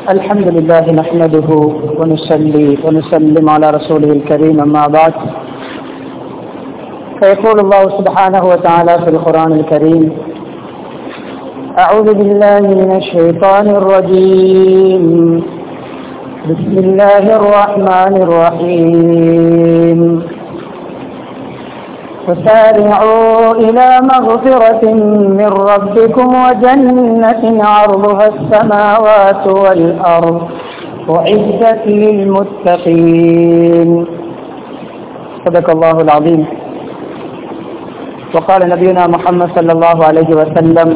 الحمد لله نحمده ونصلي ونسلم على رسوله الكريم أما بعد فيقول الله سبحانه وتعالى في القرآن الكريم أعوذ بالله من الشيطان الرجيم بسم الله الرحمن الرحيم فسارعوا إلى مغفرة من ربكم وجنة عرضها السماوات والأرض أعدت للمتقين صدق الله العظيم وقال نبينا محمد صلى الله عليه وسلم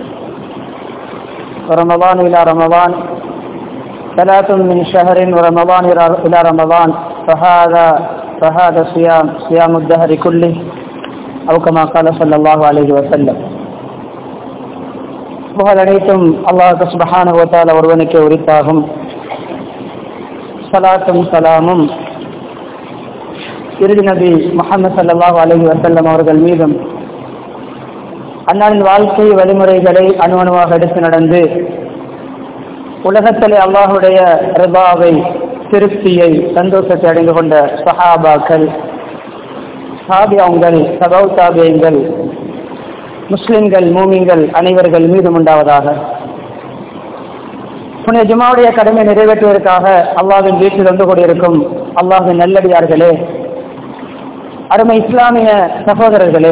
رمضان إلى رمضان ثلاث من شهر ورمضان إلى رمضان فهذا فهذا صيام صيام الدهر كله أو كما قال صلى الله عليه وسلم புகழ் அனைத்தும் அல்லாஹ் சுபஹான ஓத்தால் ஒருவனுக்கு உரித்தாகும் சலாத்தும் சலாமும் இறுதி நபி முகமது சல்லாஹூ அலஹி வசல்லம் அவர்கள் மீதும் அன்னாரின் வாழ்க்கை வழிமுறைகளை அணுவணுவாக எடுத்து நடந்து உலகத்திலே அல்லாஹுடைய ரிபாவை திருப்தியை சந்தோஷத்தை அடைந்து கொண்ட சஹாபாக்கள் சாபியாங்கள் சபௌ தாபியங்கள் முஸ்லிம்கள் மூமிங்கள் அனைவர்கள் மீதும் உண்டாவதாக புனித ஜுமாவுடைய கடமை நிறைவேற்றுவதற்காக அல்லாவின் வீட்டில் வந்து கொண்டிருக்கும் அல்லாஹின் நல்லடியார்களே அருமை இஸ்லாமிய சகோதரர்களே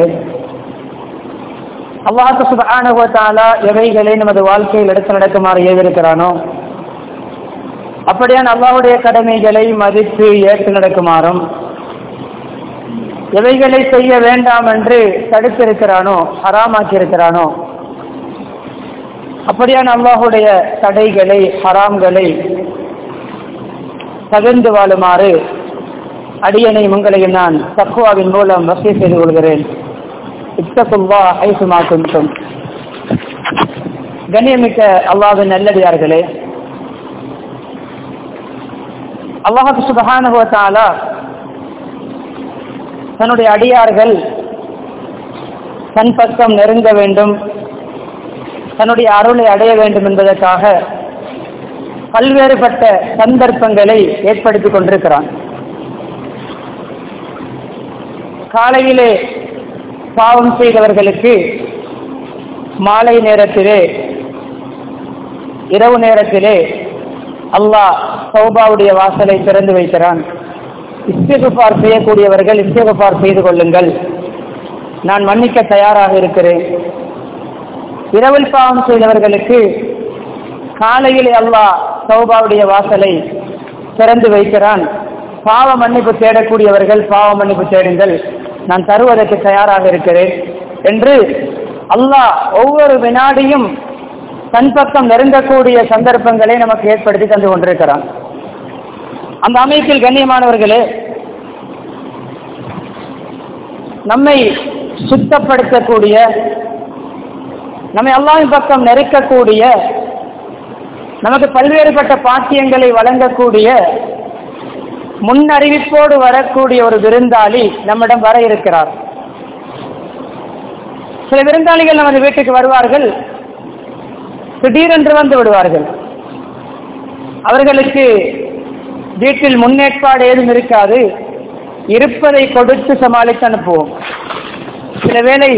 அல்லாஹு சுபானுவத்தாலா எவைகளை நமது வாழ்க்கையில் எடுத்து நடக்குமாறு ஏவிருக்கிறானோ அப்படியான அல்லாஹுடைய கடமைகளை மதித்து ஏற்று நடக்குமாறும் எவைகளை செய்ய வேண்டாம் என்று தடுத்திருக்கிறானோ ஹராமாக்கி இருக்கிறானோ அப்படியான அல்லாஹுடைய தடைகளை ஹராம்களை தகுந்து வாழுமாறு அடியனை உங்களையும் நான் தக்குவாவின் மூலம் வசதி செய்து கொள்கிறேன் இத்தகுவா ஐசுமா குந்தும் கண்ணியமிக்க அல்லாவின் நல்லடியார்களே அல்லாஹு சுபகானுபவத்தாலா தன்னுடைய அடியார்கள் தன் பக்கம் நெருங்க வேண்டும் தன்னுடைய அருளை அடைய வேண்டும் என்பதற்காக பல்வேறுபட்ட சந்தர்ப்பங்களை ஏற்படுத்திக் கொண்டிருக்கிறான் காலையிலே பாவம் செய்தவர்களுக்கு மாலை நேரத்திலே இரவு நேரத்திலே அல்லாஹ் சௌபாவுடைய வாசலை திறந்து வைக்கிறான் இஸ்திகுபார் செய்யக்கூடியவர்கள் இஸ்திகுபார் செய்து கொள்ளுங்கள் நான் மன்னிக்க தயாராக இருக்கிறேன் இரவில் பாவம் செய்தவர்களுக்கு காலையில் அல்லாஹ் சௌபாவுடைய வாசலை திறந்து வைக்கிறான் பாவ மன்னிப்பு தேடக்கூடியவர்கள் பாவ மன்னிப்பு தேடுங்கள் நான் தருவதற்கு தயாராக இருக்கிறேன் என்று அல்லாஹ் ஒவ்வொரு வினாடியும் தன் பக்கம் நெருங்கக்கூடிய சந்தர்ப்பங்களை நமக்கு ஏற்படுத்தி தந்து கொண்டிருக்கிறான் அந்த அமைப்பில் கண்ணியமானவர்களே நம்மை சுத்தப்படுத்தக்கூடிய நம்மை அல்லாவின் பக்கம் நெருக்கக்கூடிய நமக்கு பல்வேறுபட்ட பாக்கியங்களை வழங்கக்கூடிய முன்னறிவிப்போடு வரக்கூடிய ஒரு விருந்தாளி நம்மிடம் வர இருக்கிறார் சில விருந்தாளிகள் நமது வீட்டுக்கு வருவார்கள் திடீரென்று வந்து விடுவார்கள் அவர்களுக்கு வீட்டில் முன்னேற்பாடு ஏதும் இருக்காது இருப்பதை கொடுத்து சமாளித்து அனுப்புவோம் சில வேளை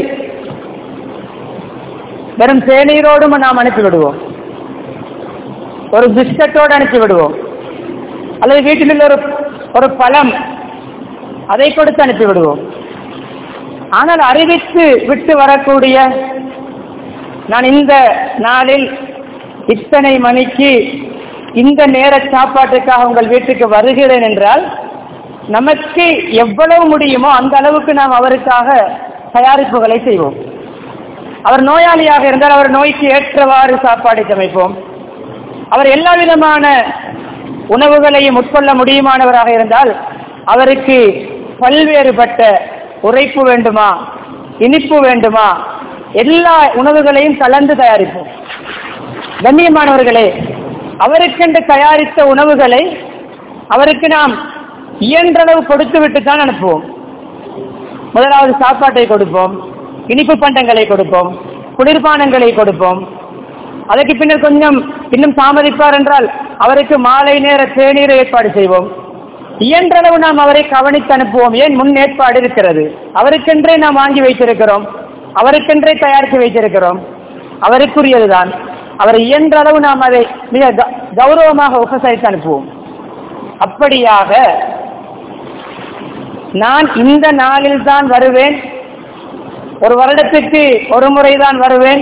வெறும் தேநீரோடும் நாம் அனுப்பிவிடுவோம் ஒரு பிஸ்கட்டோடு அனுப்பிவிடுவோம் அல்லது வீட்டில் ஒரு ஒரு பழம் அதை கொடுத்து அனுப்பிவிடுவோம் ஆனால் அறிவித்து விட்டு வரக்கூடிய நான் இந்த நாளில் இத்தனை மணிக்கு இந்த நேர சாப்பாட்டுக்காக உங்கள் வீட்டுக்கு வருகிறேன் என்றால் நமக்கு எவ்வளவு முடியுமோ அந்த அளவுக்கு நாம் அவருக்காக தயாரிப்புகளை செய்வோம் அவர் நோயாளியாக இருந்தால் அவர் நோய்க்கு ஏற்றவாறு சாப்பாடு சமைப்போம் அவர் எல்லா விதமான உணவுகளையும் உட்கொள்ள முடியுமானவராக இருந்தால் அவருக்கு பல்வேறுபட்ட உரைப்பு வேண்டுமா இனிப்பு வேண்டுமா எல்லா உணவுகளையும் கலந்து தயாரிப்போம் கண்ணியமானவர்களே அவருக்கென்று தயாரித்த உணவுகளை அவருக்கு நாம் இயன்றளவு கொடுத்து விட்டு தான் அனுப்புவோம் முதலாவது சாப்பாட்டை கொடுப்போம் இனிப்பு பண்டங்களை கொடுப்போம் குளிர்பானங்களை கொடுப்போம் அதற்கு பின்னர் கொஞ்சம் இன்னும் தாமதிப்பார் என்றால் அவருக்கு மாலை நேர தேநீரை ஏற்பாடு செய்வோம் இயன்றளவு நாம் அவரை கவனித்து அனுப்புவோம் ஏன் முன் ஏற்பாடு இருக்கிறது அவருக்கென்றே நாம் வாங்கி வைத்திருக்கிறோம் அவருக்கென்றே தயாரித்து வைத்திருக்கிறோம் அவருக்குரியதுதான் அவரை இயன்ற அளவு நாம் அதை மிக க- கௌரவமாக உபசரித்து அனுப்புவோம் அப்படியாக நான் இந்த நாளில் தான் வருவேன் ஒரு வருடத்துக்கு ஒரு முறைதான் வருவேன்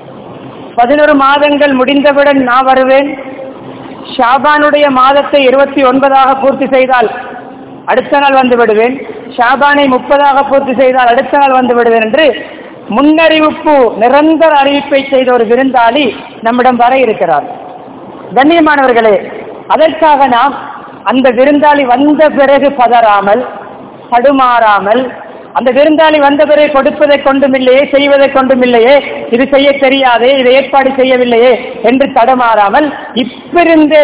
பதினொரு மாதங்கள் முடிந்தவுடன் நான் வருவேன் ஷாபானுடைய மாதத்தை இருபத்தி ஒன்பதாக பூர்த்தி செய்தால் அடுத்த நாள் வந்து விடுவேன் ஷாபானை முப்பதாக பூர்த்தி செய்தால் அடுத்த நாள் வந்து விடுவேன் என்று முன்னறிவிப்பு நிரந்தர அறிவிப்பை செய்த ஒரு விருந்தாளி நம்மிடம் வர இருக்கிறார் கண்ணியமானவர்களே அதற்காக நாம் அந்த விருந்தாளி வந்த பிறகு பதறாமல் தடுமாறாமல் அந்த விருந்தாளி வந்த பிறகு கொடுப்பதை கொண்டுமில்லையே செய்வதை கொண்டுமில்லையே இது செய்ய தெரியாதே இதை ஏற்பாடு செய்யவில்லையே என்று தடுமாறாமல் இப்பிருந்தே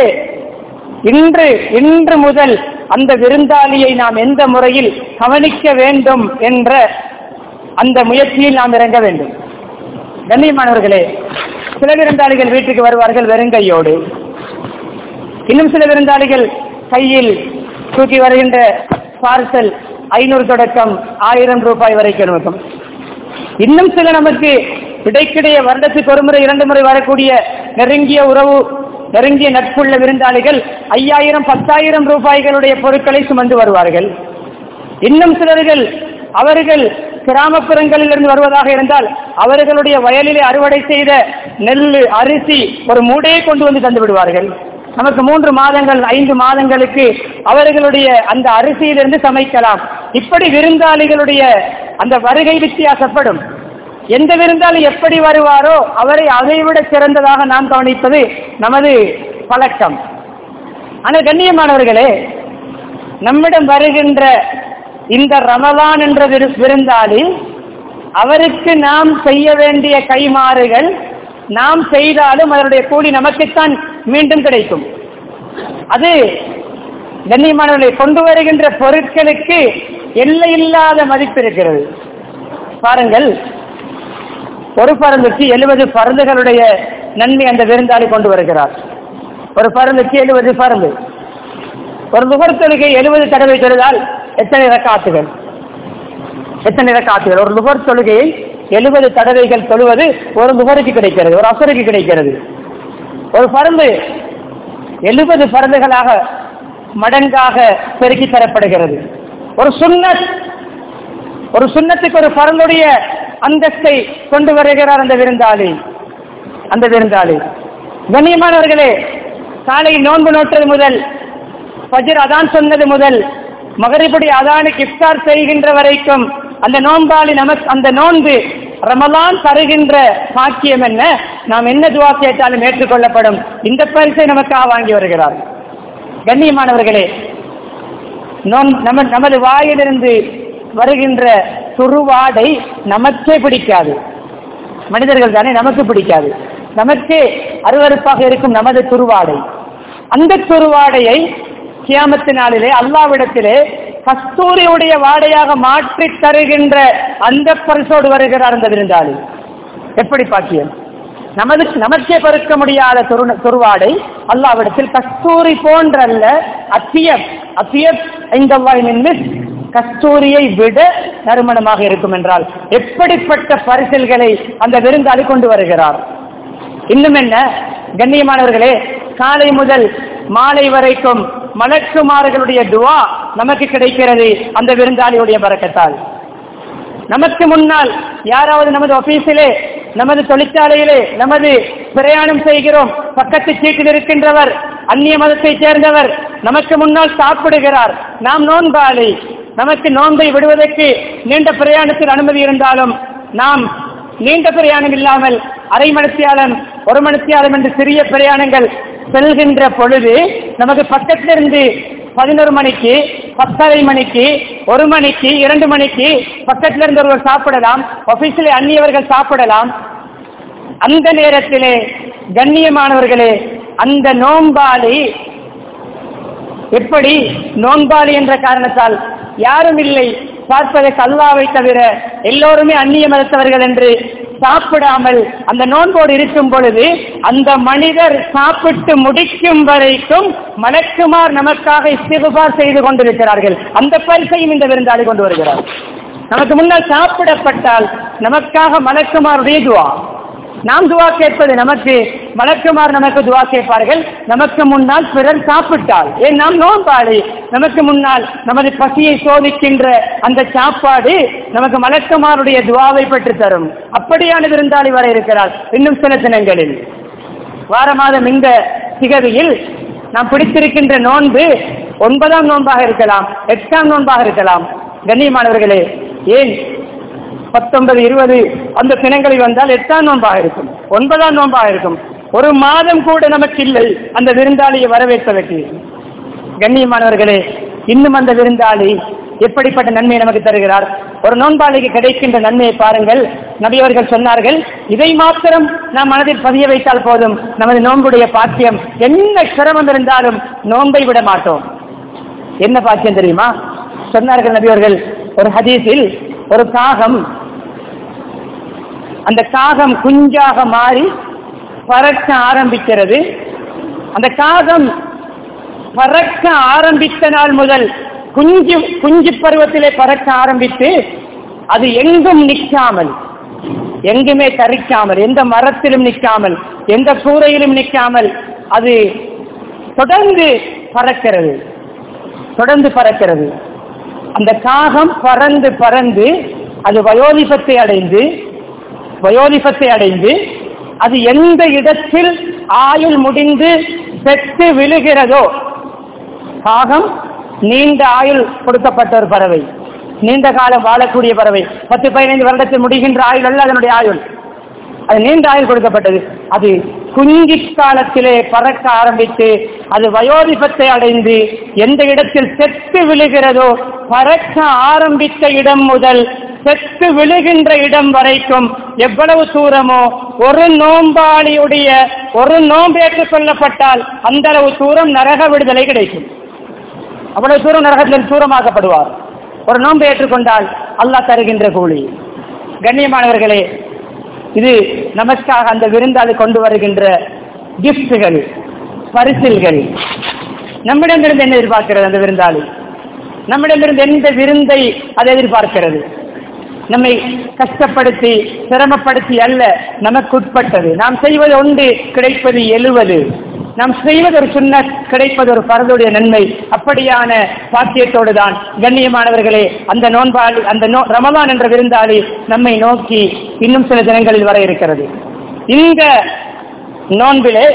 இன்று இன்று முதல் அந்த விருந்தாளியை நாம் எந்த முறையில் கவனிக்க வேண்டும் என்ற அந்த முயற்சியில் நாம் இறங்க வேண்டும் கண்ணியமானவர்களே சில விருந்தாளிகள் வீட்டுக்கு வருவார்கள் வெறுங்கையோடு இன்னும் சில விருந்தாளிகள் கையில் தூக்கி வருகின்ற பார்சல் ஐநூறு தொடக்கம் ஆயிரம் ரூபாய் வரைக்கும் இருக்கும் இன்னும் சில நமக்கு இடைக்கிடைய வருடத்துக்கு ஒரு முறை இரண்டு முறை வரக்கூடிய நெருங்கிய உறவு நெருங்கிய நட்புள்ள விருந்தாளிகள் ஐயாயிரம் பத்தாயிரம் ரூபாய்களுடைய பொருட்களை சுமந்து வருவார்கள் இன்னும் சிலர்கள் அவர்கள் கிராமப்புறங்களில் இருந்து வருவதாக இருந்தால் அவர்களுடைய வயலிலே அறுவடை செய்த நெல் அரிசி ஒரு மூடையை கொண்டு வந்து தந்து விடுவார்கள் நமக்கு மூன்று மாதங்கள் ஐந்து மாதங்களுக்கு அவர்களுடைய அந்த அரிசியிலிருந்து சமைக்கலாம் இப்படி விருந்தாளிகளுடைய அந்த வருகை வித்தியாசப்படும் எந்த விருந்தாளி எப்படி வருவாரோ அவரை அதைவிட சிறந்ததாக நாம் கவனிப்பது நமது பழக்கம் ஆனால் கண்ணியமானவர்களே நம்மிடம் வருகின்ற இந்த ரமலான் என்ற விரு- விருந்தாளி அவருக்கு நாம் செய்ய வேண்டிய கைமாறுகள் நாம் செய்தாலும் அதனுடைய கூலி நமக்குத்தான் மீண்டும் கிடைக்கும் அது கண்ணியமானவர்களை கொண்டு வருகின்ற பொருட்களுக்கு எல்லையில்லாத மதிப்பு இருக்கிறது பாருங்கள் ஒரு பருந்துக்கு எழுபது பருந்துகளுடைய நன்மை அந்த விருந்தாளி கொண்டு வருகிறார் ஒரு பருந்துக்கு எழுபது பருந்து ஒரு நுகர்த்தொழுகை எழுபது தடவை தொழுதால் எத்தனை ரக்காத்துகள் எத்தனை ரக்காத்துகள் ஒரு நுகர் தொழுகையை எழுபது தடவைகள் தொழுவது ஒரு நுகருக்கு கிடைக்கிறது ஒரு அசருக்கு கிடைக்கிறது ஒரு பருந்து எழுபது பருந்துகளாக மடங்காக பெருக்கி தரப்படுகிறது ஒரு சுன்னத் ஒரு சுண்ணத்துக்கு ஒரு பரலுடைய அந்தஸ்தை கொண்டு வருகிறார் அந்த விருந்தாளி அந்த விருந்தாளி கண்ணியமானவர்களே காலை நோன்பு நோட்டது முதல் ஃபஜ்ர் அதான் சொன்னது முதல் மகரிபடி அதானுக்கு இஃப்தார் செய்கின்ற வரைக்கும் அந்த நோன்பாளி நமக்கு அந்த நோன்பு ரமலான் தருகின்ற பாக்கியம் என்ன நாம் என்ன துவா கேட்டாலும் ஏற்றுக்கொள்ளப்படும் இந்த பரிசை நமக்காக வாங்கி வருகிறார் கண்ணியமானவர்களே நோன் நம்ம நமது வாயிலிருந்து வருகின்ற துருவாடை நமக்கே பிடிக்காது மனிதர்கள் தானே நமக்கு பிடிக்காது நமக்கே அருவருப்பாக இருக்கும் நமது துருவாடை அந்த துருவாடையை கியாமத்து நாளிலே அல்லாவிடத்திலே கஸ்தூரியுடைய வாடையாக மாற்றி தருகின்ற அந்த பரிசோடு வருகிறார் அந்த விருந்தாளி எப்படி பாக்கியம் நமது நமக்கே பொறுக்க முடியாத துரு துருவாடை அல்லாவிடத்தில் கஸ்தூரி போன்றல்ல அத்தியப் அத்தியப் இந்த கஸ்தூரியை விட நறுமணமாக இருக்கும் என்றால் எப்படிப்பட்ட பரிசல்களை அந்த விருந்தாளி கொண்டு வருகிறார் இன்னும் என்ன கண்ணியமானவர்களே காலை முதல் மாலை வரைக்கும் மலக்குமார்களுடைய துவா நமக்கு கிடைக்கிறது அந்த விருந்தாளியுடைய பறக்கத்தால் நமக்கு முன்னால் யாராவது நமது ஆபீஸிலே நமது தொழிற்சாலையிலே நமது பிரயாணம் செய்கிறோம் பக்கத்து சீட்டில் இருக்கின்றவர் அந்நிய மதத்தை சேர்ந்தவர் நமக்கு முன்னால் சாப்பிடுகிறார் நாம் நோன்பாளி நமக்கு நோன்பை விடுவதற்கு நீண்ட பிரயாணத்தில் அனுமதி இருந்தாலும் நாம் நீண்ட பிரயாணம் இல்லாமல் அரை மணித்தியாலம் ஒரு மணித்தியாலம் என்று சிறிய பிரயாணங்கள் செல்கின்ற பொழுது நமக்கு பக்கத்திலிருந்து பதினோரு மணிக்கு பத்தரை மணிக்கு ஒரு மணிக்கு இரண்டு மணிக்கு பக்கத்தில் இருந்து ஒருவர் சாப்பிடலாம் ஆபீஸில் அந்நியவர்கள் சாப்பிடலாம் அந்த நேரத்திலே கண்ணியமானவர்களே அந்த நோம்பாளி எப்படி நோன்பாளி என்ற காரணத்தால் யாரும் இல்லை பார்ப்பதற்கு அல்லாவை தவிர எல்லோருமே அந்நிய மதத்தவர்கள் என்று சாப்பிடாமல் அந்த நோன்போடு இருக்கும் பொழுது அந்த மனிதர் சாப்பிட்டு முடிக்கும் வரைக்கும் மலக்குமார் நமக்காக இஸ்திகுபார் செய்து கொண்டிருக்கிறார்கள் அந்த பரிசையும் இந்த விருந்தாளி கொண்டு வருகிறார் நமக்கு முன்னால் சாப்பிடப்பட்டால் நமக்காக மலக்குமாருடைய துவா நாம் துவா கேட்பது நமக்கு மலக்குமார் நமக்கு துவா கேட்பார்கள் நமக்கு முன்னால் பிறர் சாப்பிட்டால் ஏன் நாம் நோன்பாளி நமக்கு முன்னால் நமது பசியை சோதிக்கின்ற அந்த சாப்பாடு நமக்கு மலக்குமாருடைய துவாவை பெற்று தரும் அப்படியான விருந்தாளி வர இருக்கிறார் இன்னும் சில தினங்களில் வார மாதம் இந்த திகதியில் நாம் பிடித்திருக்கின்ற நோன்பு ஒன்பதாம் நோன்பாக இருக்கலாம் எட்டாம் நோன்பாக இருக்கலாம் கண்ணியமானவர்களே ஏன் பத்தொன்பது இருபது அந்த தினங்களில் வந்தால் எட்டாம் நோன்பாக இருக்கும் ஒன்பதாம் நோன்பாக இருக்கும் ஒரு மாதம் கூட நமக்கு இல்லை அந்த விருந்தாளியை வரவேற்பதற்கு கண்ணியமானவர்களே இன்னும் அந்த விருந்தாளி எப்படிப்பட்ட நன்மையை நமக்கு தருகிறார் ஒரு நோன்பாளிக்கு கிடைக்கின்ற நன்மையை பாருங்கள் நபியவர்கள் சொன்னார்கள் இதை மாத்திரம் நாம் மனதில் பதிய வைத்தால் போதும் நமது நோன்புடைய பாக்கியம் என்ன சிரமம் இருந்தாலும் நோன்பை விட மாட்டோம் என்ன பாக்கியம் தெரியுமா சொன்னார்கள் நபியவர்கள் ஒரு ஹதீஸில் ஒரு காகம் அந்த காகம் குஞ்சாக மாறி பறக்க ஆரம்பிக்கிறது அந்த காகம் பறக்க ஆரம்பித்த நாள் முதல் குஞ்சு குஞ்சு பருவத்திலே பறக்க ஆரம்பித்து அது எங்கும் நிற்காமல் எங்குமே தரிக்காமல் எந்த மரத்திலும் நிற்காமல் எந்த கூரையிலும் நிற்காமல் அது தொடர்ந்து பறக்கிறது தொடர்ந்து பறக்கிறது அந்த காகம் பறந்து பறந்து அது வயோதிபத்தை அடைந்து வயோதிபத்தை அடைந்து அது எந்த இடத்தில் ஆயுள் முடிந்து செத்து விழுகிறதோ காகம் நீண்ட ஆயுள் கொடுக்கப்பட்ட ஒரு பறவை நீண்ட காலம் வாழக்கூடிய பறவை பத்து பதினைந்து வருடத்தில் முடிகின்ற ஆயுள் அல்ல அதனுடைய ஆயுள் அது நீண்ட ஆயுள் கொடுக்கப்பட்டது அது குஞ்சி காலத்திலே பறக்க ஆரம்பித்து அது வயோதிபத்தை அடைந்து எந்த இடத்தில் செத்து விழுகிறதோ பறக்க ஆரம்பித்த இடம் முதல் செத்து விழுகின்ற இடம் வரைக்கும் எவ்வளவு தூரமோ ஒரு நோம்பாளியுடைய ஒரு நோம்பு ஏற்றுக் கொள்ளப்பட்டால் அந்த அளவு தூரம் நரக விடுதலை கிடைக்கும் அவ்வளவு தூரம் நரகத்தில் தூரமாக்கப்படுவார் ஒரு நோன்பு ஏற்றுக்கொண்டால் அல்லாஹ் தருகின்ற கூலி கண்ணியமானவர்களே இது நமக்காக அந்த விருந்தாளி கொண்டு வருகின்ற கிஃப்ட்கள் பரிசில்கள் நம்மிடமிருந்து என்ன எதிர்பார்க்கிறது அந்த விருந்தாளி நம்மிடமிருந்து எந்த விருந்தை அது எதிர்பார்க்கிறது நம்மை கஷ்டப்படுத்தி சிரமப்படுத்தி அல்ல நமக்கு உட்பட்டது நாம் செய்வது ஒன்று கிடைப்பது எழுவது நாம் செய்வது ஒரு சுண்ண கிடைப்பது ஒரு பரதுடைய நன்மை அப்படியான சாத்தியத்தோடு தான் கண்ணியமானவர்களே அந்த நோன்பாளி அந்த நோ ரமலான் என்ற விருந்தாளி நம்மை நோக்கி இன்னும் சில தினங்களில் வர இருக்கிறது இந்த நோன்பிலே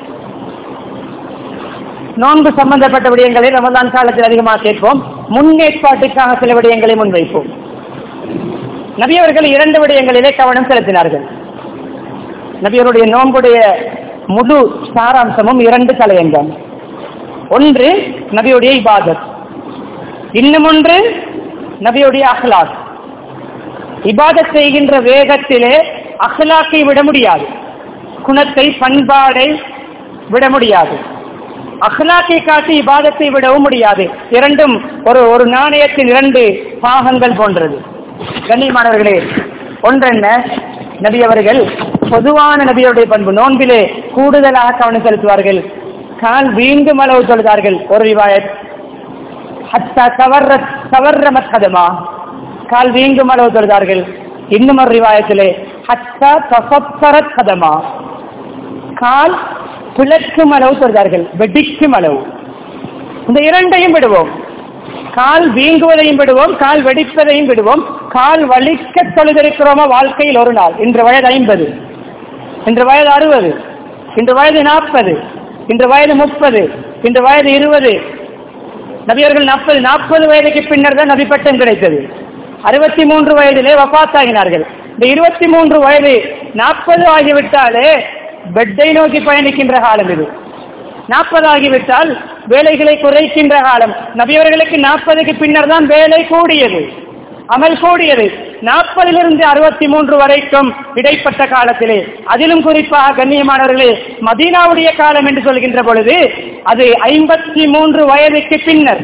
நோன்பு சம்பந்தப்பட்ட விடயங்களை ரமலான் காலத்தில் அதிகமாக கேட்போம் முன்னேற்பாட்டுக்காக சில விடயங்களை முன்வைப்போம் நபியவர்கள் இரண்டு விடயங்களிலே கவனம் செலுத்தினார்கள் நபியருடைய நோன்புடைய முழு சாராம்சமும் இரண்டு தலையங்கம் ஒன்று நபியுடைய இபாதத் இன்னும் ஒன்று நபியுடைய அஹ்லாக் இபாதத் செய்கின்ற வேகத்திலே அஹ்லாக்கை விட முடியாது குணத்தை பண்பாடை விட முடியாது அஹ்லாக்கை காட்டி இபாதத்தை விடவும் முடியாது இரண்டும் ஒரு ஒரு நாணயத்தின் இரண்டு பாகங்கள் போன்றது கண்ணியமானவர்களே ஒன்றென்ன நபி அவர்கள் பொதுவான நபியுடைய பண்பு நோன்பிலே கூடுதலாக கவனம் செலுத்துவார்கள் கால் வீண்டும் அளவு சொல்கிறார்கள் ஒரு ரிவாயத் ஹத்தா கவர்ற கவர்ற மத்ஹதமா கால் வீங்கும் அளவு சொல்கிறார்கள் இன்னும் ஒரு ரிவாயத்திலே ஹத்தா தசப்பரத் கதமா கால் பிளக்கும் அளவு சொல்கிறார்கள் வெடிக்கும் அளவு இந்த இரண்டையும் விடுவோம் கால் வீங்குவதையும் விடுவோம் கால் வெடிப்பதையும் விடுவோம் கால் வலிக்க தொழுதிருக்கிறோமா வாழ்க்கையில் ஒரு நாள் இன்று வயது ஐம்பது இன்று வயது அறுபது இன்று வயது நாற்பது இன்று வயது முப்பது இன்று வயது இருபது நபியர்கள் நாற்பது நாற்பது வயதுக்கு பின்னர் தான் நபி பட்டம் கிடைத்தது அறுபத்தி மூன்று வயதிலே வபாத்தாகினார்கள் இந்த இருபத்தி மூன்று வயது நாற்பது ஆகிவிட்டாலே பெட்டை நோக்கி பயணிக்கின்ற காலம் இது நாற்பது ஆகிவிட்டால் வேலைகளை குறைக்கின்ற காலம் நபியவர்களுக்கு நாற்பதுக்கு பின்னர் தான் வேலை கூடியது அமல் கூடியது நாற்பதிலிருந்து அறுபத்தி மூன்று வரைக்கும் இடைப்பட்ட காலத்திலே அதிலும் குறிப்பாக கண்ணியமானவர்களே மதீனாவுடைய காலம் என்று சொல்கின்ற பொழுது அது ஐம்பத்தி மூன்று வயதுக்கு பின்னர்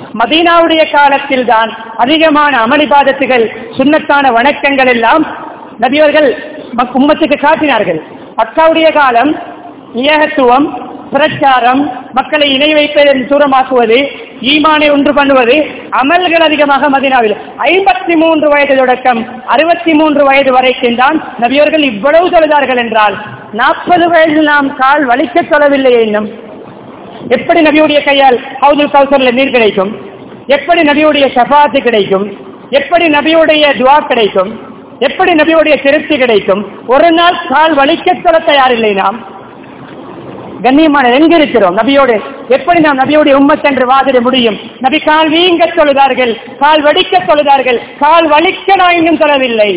மதீனாவுடைய காலத்தில் தான் அதிகமான அமளிபாதத்துகள் சுண்ணத்தான வணக்கங்கள் எல்லாம் நபியவர்கள் மக்- உம்மத்துக்கு காட்டினார்கள் அக்காவுடைய காலம் ஏகத்துவம் பிரச்சாரம் மக்களை இணை வைப்பதில் தூரமாக்குவது ஈமானை ஒன்று பண்ணுவது அமல்கள் அதிகமாக மதினாவில் ஐம்பத்தி மூன்று வயது தொடக்கம் அறுபத்தி மூன்று வயது வரைக்கும் தான் நபியவர்கள் இவ்வளவு தொழுதார்கள் என்றால் நாற்பது வயதில் நாம் கால் வலிக்க தொழவில்லை இன்னும் எப்படி நபியுடைய கையால் ஹவுதுல் கௌசர்ல நீர் கிடைக்கும் எப்படி நபியுடைய ஷஃபாத்து கிடைக்கும் எப்படி நபியுடைய துவா கிடைக்கும் எப்படி நபியுடைய திருப்தி கிடைக்கும் ஒரு நாள் கால் வலிக்க தொழ தயாரில்லை நாம் கண்ணியமான எங்க இருக்கிறோம் நபியோடு எப்படி நாம் நபியோடைய உம்மத் என்று வாதிட முடியும் நபி கால் வீங்க தொழுதார்கள் கால் வடிக்க தொழுதார்கள் கால் வலிக்க நான் இன்னும் தொழவில்லை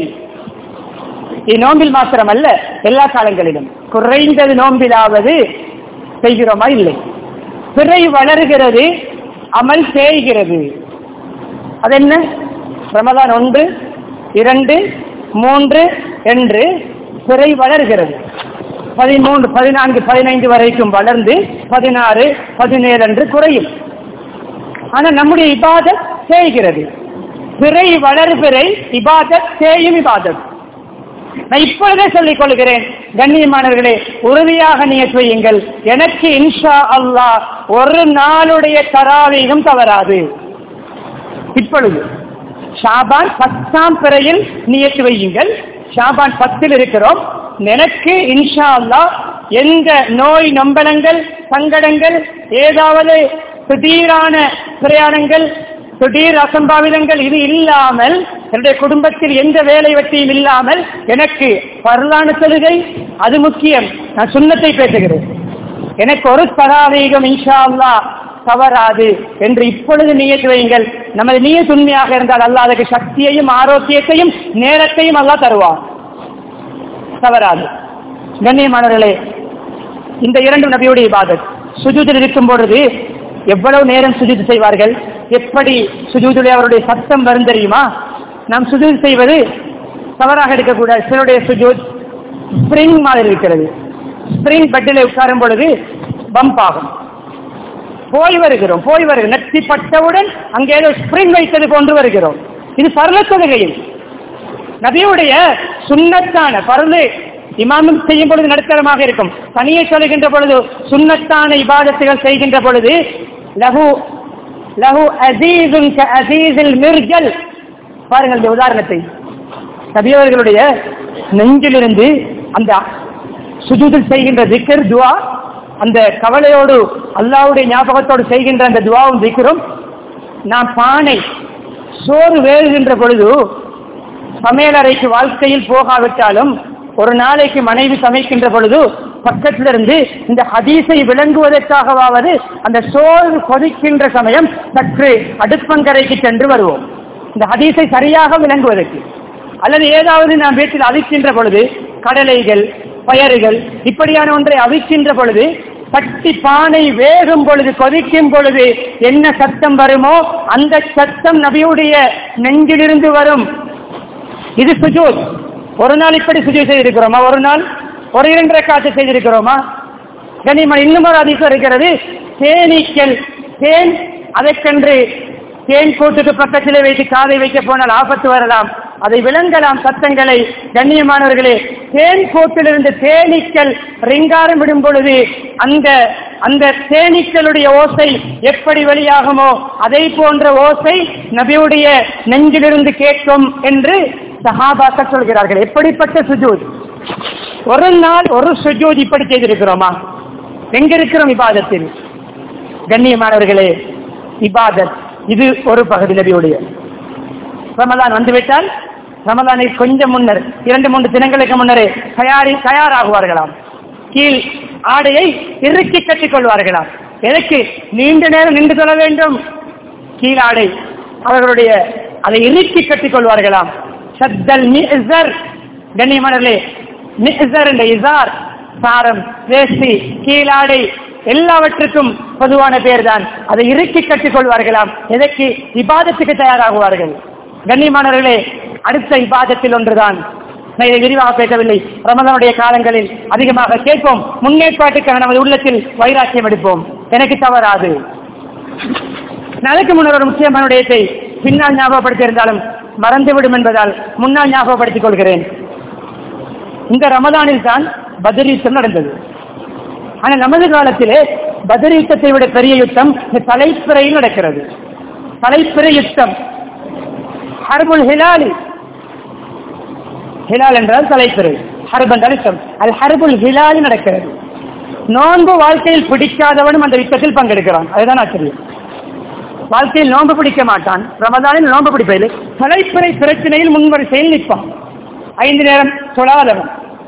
இது நோம்பில் மாத்திரம் அல்ல எல்லா காலங்களிலும் குறைந்தது நோம்பிலாவது செய்கிறோமா இல்லை பிறை வளர்கிறது அமல் செய்கிறது அது என்ன ரமதான் ஒன்று இரண்டு மூன்று என்று பிறை வளர்கிறது பதிமூன்று பதினான்கு பதினைந்து வரைக்கும் வளர்ந்து பதினாறு பதினேழு என்று குறையும் ஆனால் நம்முடைய இபாதத் செய்கிறது பிறை வளர் பிறை இபாதத் செய்யும் இபாதத் நான் இப்பொழுதே சொல்லிக் கொள்கிறேன் கண்ணியமானவர்களே உறுதியாக நியத் வையுங்கள் எனக்கு இன்ஷா அல்லாஹ் ஒரு நாளுடைய தராவீகம் தவறாது இப்பொழுது ஷாபான் பத்தாம் பிறையில் நியத்து வையுங்கள் ஷாபான் பத்தில் இருக்கிறோம் எனக்கு இன்ஷா அல்லாஹ் எந்த நோய் நம்பலங்கள் சங்கடங்கள் ஏதாவது திடீரான பிரயாணங்கள் திடீர் அசம்பாவிதங்கள் இது இல்லாமல் என்னுடைய குடும்பத்தில் எந்த வேலை வெட்டியும் இல்லாமல் எனக்கு பரலான சலுகை அது முக்கியம் நான் சுண்ணத்தை பேசுகிறேன் எனக்கு ஒரு தராவீகம் இன்ஷா அல்லாஹ் தவறாது என்று இப்பொழுது நியத்து வையுங்கள் நமது நியத் உண்மையாக இருந்தால் அல்லாஹ் அதுக்கு சக்தியையும் ஆரோக்கியத்தையும் நேரத்தையும் அல்லாஹ் தருவான் தவறாது கண்ணியமானவர்களே இந்த இரண்டு நபியுடைய இபாதத் சுஜூதில் இருக்கும் பொழுது எவ்வளவு நேரம் சுஜூத் செய்வார்கள் எப்படி சுஜூதில் அவருடைய சத்தம் வரும் தெரியுமா நாம் சுஜூத் செய்வது தவறாக எடுக்கக்கூடாது சிலருடைய சுஜூத் ஸ்பிரிங் மாதிரி இருக்கிறது ஸ்பிரிங் பெட்டில் உட்காரும் பொழுது பம்ப் ஆகும் போய் வருகிறோம் போய் வருகிறோம் நெத்தி பட்டவுடன் அங்கே ஏதோ ஸ்பிரிங் வைத்தது போன்று வருகிறோம் இது பரல தொழுகையில் நபியுடைய சுண்ணத்தான பரலு இமாமும் செய்யும் பொழுது நடுத்தரமாக இருக்கும் தனியே சொல்லுகின்ற பொழுது சுண்ணத்தான இபாதத்துகள் செய்கின்ற பொழுது லஹு லஹு அசீசுன் க அசீஸில் மிர்ஜல் பாருங்கள் இந்த உதாரணத்தை நபியவர்களுடைய நெஞ்சிலிருந்து அந்த சுஜூதில் செய்கின்ற திக்கர் துவா அந்த கவலையோடு அல்லாவுடைய ஞாபகத்தோடு செய்கின்ற அந்த துவாவும் திக்கரும் நான் பானை சோறு வேறுகின்ற பொழுது சமையலறைக்கு வாழ்க்கையில் போகாவிட்டாலும் ஒரு நாளைக்கு மனைவி சமைக்கின்ற பொழுது பக்கத்துல இருந்து இந்த ஹதீஸை விளங்குவதற்காகவாவது அந்த சோறு கொதிக்கின்ற சமயம் சற்று அடுப்பங்கரைக்கு சென்று வருவோம் இந்த ஹதீஸை சரியாக விளங்குவதற்கு அல்லது ஏதாவது நாம் வீட்டில் அவிக்கின்ற பொழுது கடலைகள் பயறுகள் இப்படியான ஒன்றை அவிக்கின்ற பொழுது பட்டி பானை வேகும் பொழுது கொதிக்கும் பொழுது என்ன சத்தம் வருமோ அந்த சத்தம் நபியுடைய நெஞ்சிலிருந்து வரும் இது சுஜூத் ஒரு நாள் இப்படி சுஜூத் செய்திருக்கிறோமா ஒரு நாள் ஒரு இரண்டரை காட்சி செய்திருக்கிறோமா கனிமன் இன்னும் ஒரு அதிகம் இருக்கிறது தேனீக்கள் தேன் அதற்கென்று தேன் கூட்டுக்கு பக்கத்தில் வைத்து காதை வைக்க போனால் ஆபத்து வரலாம் அதை விளங்கலாம் சத்தங்களை கண்ணியமானவர்களே தேன் கூட்டிலிருந்து தேனீக்கள் ரிங்காரம் விடும் பொழுது அந்த அந்த தேனீக்களுடைய ஓசை எப்படி வெளியாகுமோ அதை போன்ற ஓசை நபியுடைய நெஞ்சிலிருந்து கேட்கும் என்று சஹாபாக்கள் சொல்கிறார்கள் எப்படிப்பட்ட சுஜூத் ஒரு நாள் ஒரு சுஜூத் இப்படி செய்திருக்கிறோமா எங்க இருக்கிறோம் இபாதத்தில் கண்ணியமானவர்களே இபாதத் இது ஒரு பகுதி நபியுடைய ரமலான் வந்துவிட்டால் ரமலானில் கொஞ்சம் முன்னர் இரண்டு மூன்று தினங்களுக்கு முன்னரே தயாரி தயாராகுவார்களாம் கீழ் ஆடையை இறுக்கி கட்டிக் கொள்வார்களாம் எதற்கு நீண்ட நேரம் நின்று கொள்ள வேண்டும் கீழ் ஆடை அவர்களுடைய அதை இறுக்கி கட்டிக் கொள்வார்களாம் சத்தல் மிஸ்ஸர் கண்ணியமானவர்களே மிஸ்ஸர் என்ற இசார் சாரம் வேஷ்டி கீழாடை எல்லாவற்றுக்கும் பொதுவான பேர் தான் அதை இறுக்கி கட்டிக் கொள்வார்களாம் எதற்கு இபாதத்துக்கு தயாராகுவார்கள் கண்ணியமானவர்களே அடுத்த இபாதத்தில் ஒன்றுதான் நான் இதை விரிவாக பேசவில்லை ரமதானுடைய காலங்களில் அதிகமாக கேட்போம் முன்னேற்பாட்டுக்காக நமது உள்ளத்தில் வைராக்கியம் எடுப்போம் எனக்கு தவறாது நான் அதுக்கு முன்னர் ஒரு முக்கியமான விடயத்தை பின்னால் ஞாபகப்படுத்தி இருந்தாலும் மறந்துவிடும் என்பதால் முன்னால் ஞாபகப்படுத்திக் கொள்கிறேன் இந்த ரமதானில் தான் பத்ர் யுத்தம் நடந்தது ஆனா நமது காலத்திலே பத்ர் யுத்தத்தை விட பெரிய யுத்தம் இந்த தலைப்பிறையில் நடக்கிறது தலைப்பிறை யுத்தம் ஹர்புல் ஹிலாலி ஹிலால் என்றால் தலைப்பிறை ஹர்ப் என்றால் யுத்தம் அது ஹர்புல் ஹிலாலி நடக்கிறது நோன்பு வாழ்க்கையில் பிடிக்காதவனும் அந்த யுத்தத்தில் பங்கெடுக்கிறான் அதுதான் ஆச்சரியம் வாழ்க்கையில் நோன்பு பிடிக்க மாட்டான் ரமதானில் நோன்பு பிடிப்பதில்லை தலைப்பிறை பிரச்சனையில் முன்வரிசையில் நிற்பான் ஐந்து நேரம் தொழாதவன்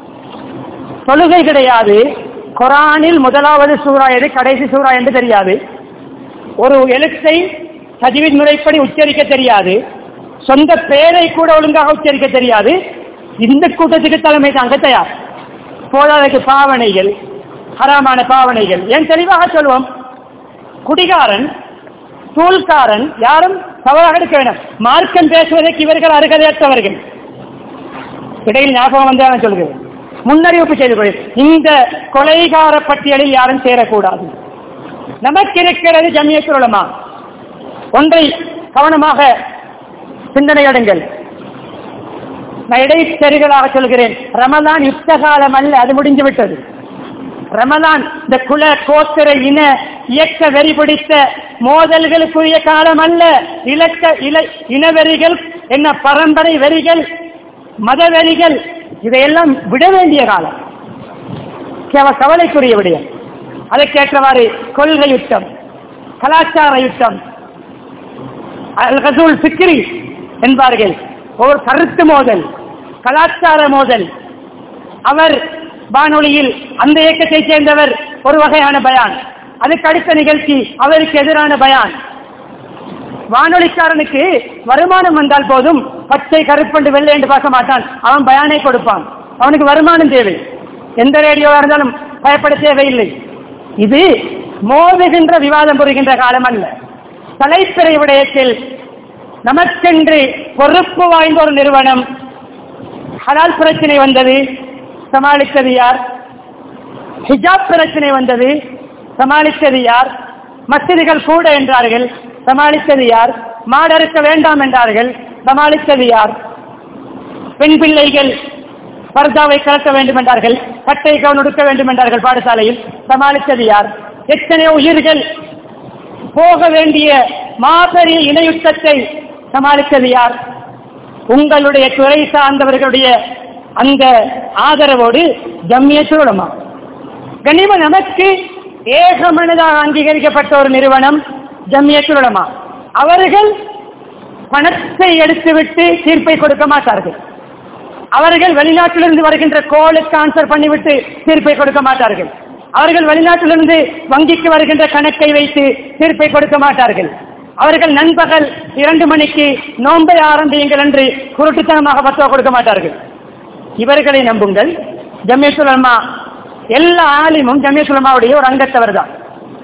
தொழுகை கிடையாது குரானில் முதலாவது சூறா எது கடைசி சூறா என்று தெரியாது ஒரு எழுத்தை சஜிவின் முறைப்படி உச்சரிக்க தெரியாது சொந்த பேரை கூட ஒழுங்காக உச்சரிக்க தெரியாது இந்த கூட்டத்துக்கு தலைமை தாங்க தயார் போதாதற்கு பாவனைகள் ஹராமான பாவனைகள் ஏன் தெளிவாக சொல்வோம் குடிகாரன் தூள்காரன் யாரும் தவறாக எடுக்க வேண்டாம் மார்க்கம் பேசுவதற்கு இவர்கள் அருகதையற்றவர்கள் இடையில் ஞாபகம் வந்து நான் சொல்கிறேன் முன்னறிவிப்பு செய்து கொள் இந்த கொலைகார பட்டியலில் யாரும் சேரக்கூடாது நமக்கு இருக்கிறது ஜம்மியத்துலமா ஒன்றை கவனமாக சிந்தனையடுங்கள் நான் இடைச்செறிகளாக சொல்கிறேன் ரமலான் யுத்த காலம் அல்ல அது முடிஞ்சு விட்டது ரமலான் இந்த குல கோத்திர இன இயக்க வெறி பிடித்த மோதல்களுக்குரிய காலம் அல்ல இலக்க இல இனவெறிகள் என்ன பரம்பரை வெறிகள் மதவெறிகள் இதையெல்லாம் விட வேண்டிய காலம் கேவ- கவலைக்குரிய விடயம் அதற்கேற்றவாறு கொள்கை யுத்தம் கலாச்சார யுத்தம் அல் கசூல் சிக்ரி என்பார்கள் ஒரு கருத்து மோதல் கலாச்சார மோதல் அவர் வானொலியில் அந்த இயக்கத்தை சேர்ந்தவர் ஒரு வகையான பயான் அதுக்கு அடுத்த நிகழ்ச்சி அவருக்கு எதிரான பயான் வானொலிக்காரனுக்கு வருமானம் வந்தால் போதும் பச்சை கருப்பண்டு வெள்ளை என்று பார்க்க மாட்டான் அவன் பயானை கொடுப்பான் அவனுக்கு வருமானம் தேவை எந்த ரேடியோவா இருந்தாலும் பயப்பட தேவையில்லை இது மோதுகின்ற விவாதம் புரிகின்ற காலம் அல்ல தலைப்பிறை விடயத்தில் நமக்கென்று பொறுப்பு வாய்ந்த ஒரு நிறுவனம் ஹலால் பிரச்சனை வந்தது சமாளித்தது யார் ஹிஜாப் பிரச்சனை வந்தது சமாளித்தது யார் மசிதிகள் கூட என்றார்கள் சமாளித்தது யார் மாடறுக்க வேண்டாம் என்றார்கள் சமாளித்தது யார் பெண் பிள்ளைகள் பர்தாவை கலக்க வேண்டும் என்றார்கள் கட்டை கவன் உடுக்க வேண்டும் என்றார்கள் பாடசாலையில் சமாளித்தது யார் எத்தனையோ உயிர்கள் போக வேண்டிய மாபெரிய இணையுத்தத்தை சமாளித்தது யார் உங்களுடைய துறை சார்ந்தவர்களுடைய அந்த ஆதரவோடு ஜம்மியத்து உலமா கனிம நமக்கு ஏகமனதாக அங்கீகரிக்கப்பட்ட ஒரு நிறுவனம் ஜம்மியத்து உலமா அவர்கள் பணத்தை எடுத்துவிட்டு தீர்ப்பை கொடுக்க மாட்டார்கள் அவர்கள் வெளிநாட்டிலிருந்து வருகின்ற கோலுக்கு ஆன்சர் பண்ணிவிட்டு தீர்ப்பை கொடுக்க மாட்டார்கள் அவர்கள் வெளிநாட்டிலிருந்து வங்கிக்கு வருகின்ற கணக்கை வைத்து தீர்ப்பை கொடுக்க மாட்டார்கள் அவர்கள் நண்பகல் இரண்டு மணிக்கு நோன்பை ஆரம்பியுங்கள் என்று குருட்டுத்தனமாக பத்துவா கொடுக்க மாட்டார்கள் இவர்களை நம்புங்கள் ஜம்மியசுலமா எல்லா ஆலிமும் ஜம்மியசுலமாவுடைய ஒரு அங்கத்தவர் தான்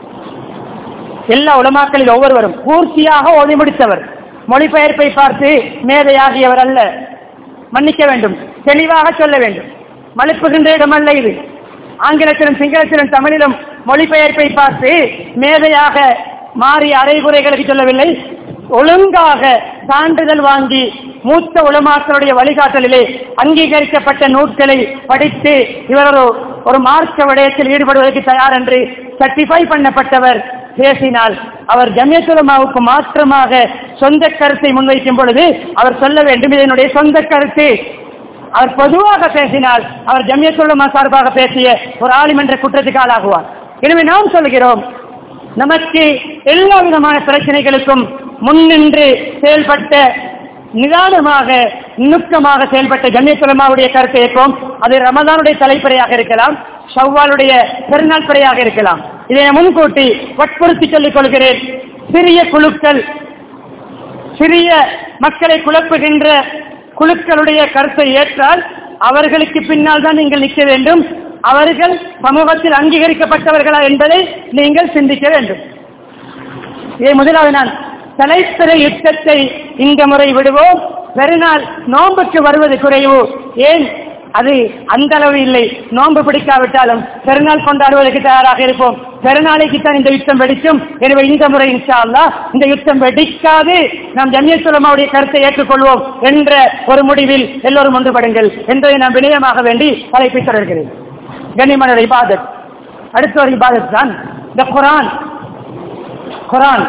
எல்லா உலமாக்களில் ஒவ்வொருவரும் பூர்த்தியாக ஓதி முடித்தவர் மொழிபெயர்ப்பை பார்த்து மேதையாகியவர் அல்ல மன்னிக்க வேண்டும் தெளிவாக சொல்ல வேண்டும் மலுப்புகின்ற இடமல்ல இது ஆங்கிலத்திலும் சிங்களத்திலும் தமிழிலும் மொழிபெயர்ப்பை பார்த்து மேதையாக மாறிய அரைகுறைகளுக்கு சொல்லவில்லை ஒழுங்காக சான்றிதழ் வாங்கி மூத்த உலமாக்களுடைய வழிகாட்டலிலே அங்கீகரிக்கப்பட்ட நூட்களை படித்து இவர் ஒரு ஒரு மார்க்க விடயத்தில் ஈடுபடுவதற்கு தயார் என்று சர்டிஃபை பண்ணப்பட்டவர் பேசினால் அவர் ஜமியத்துலமாவுக்கு மாற்றமாக சொந்த கருத்தை முன்வைக்கும் பொழுது அவர் சொல்ல வேண்டும் இது என்னுடைய சொந்த கருத்து அவர் பொதுவாக பேசினால் அவர் ஜமியத்துலமா சார்பாக பேசிய ஒரு ஆலிம் என்ற குற்றத்துக்கு ஆளாகுவார் எனவே நாம் சொல்கிறோம் நமக்கு எல்லா விதமான பிரச்சனைகளுக்கும் முன்னின்று செயல்பட்ட நிதானமாக நுணுக்கமாக செயல்பட்ட ஜமியத்துலமாவுடைய கருத்தை ஏற்போம் அது ரமதானுடைய தலைப்பறையாக இருக்கலாம் ஷவ்வாலுடைய பெருநாள் பறையாக இருக்கலாம் இதை நான் முன்கூட்டி வற்புறுத்தி சொல்லிக் கொள்கிறேன் சிறிய குழுக்கள் சிறிய மக்களை குழப்புகின்ற குழுக்களுடைய கருத்தை ஏற்றால் அவர்களுக்கு பின்னால் தான் நீங்கள் நிற்க வேண்டும் அவர்கள் சமூகத்தில் அங்கீகரிக்கப்பட்டவர்களா என்பதை நீங்கள் சிந்திக்க வேண்டும் இதை முதலாவது நான் தலைப்பிறை யுத்தத்தை இந்த முறை விடுவோம் பெருநாள் நோன்புக்கு வருவது குறைவு ஏன் அது அந்த அளவு இல்லை நோன்பு பிடிக்காவிட்டாலும் பெருநாள் கொண்டாடுவதற்கு தயாராக இருப்போம் பெருநாளைக்கு தான் இந்த யுத்தம் வெடிக்கும் எனவே இந்த முறை இன்ஷா அல்லாஹ் இந்த யுத்தம் வெடிக்காது நாம் ஜமியத்துலமாவுடைய கருத்தை ஏற்றுக்கொள்வோம் என்ற ஒரு முடிவில் எல்லோரும் ஒன்றுபடுங்கள் என்பதை நான் வினயமாக வேண்டி அழைப்பை தொடர்கிறேன் கண்ணியமான இபாதத் அடுத்த ஒரு இபாதத் தான் இந்த குரான் குரான்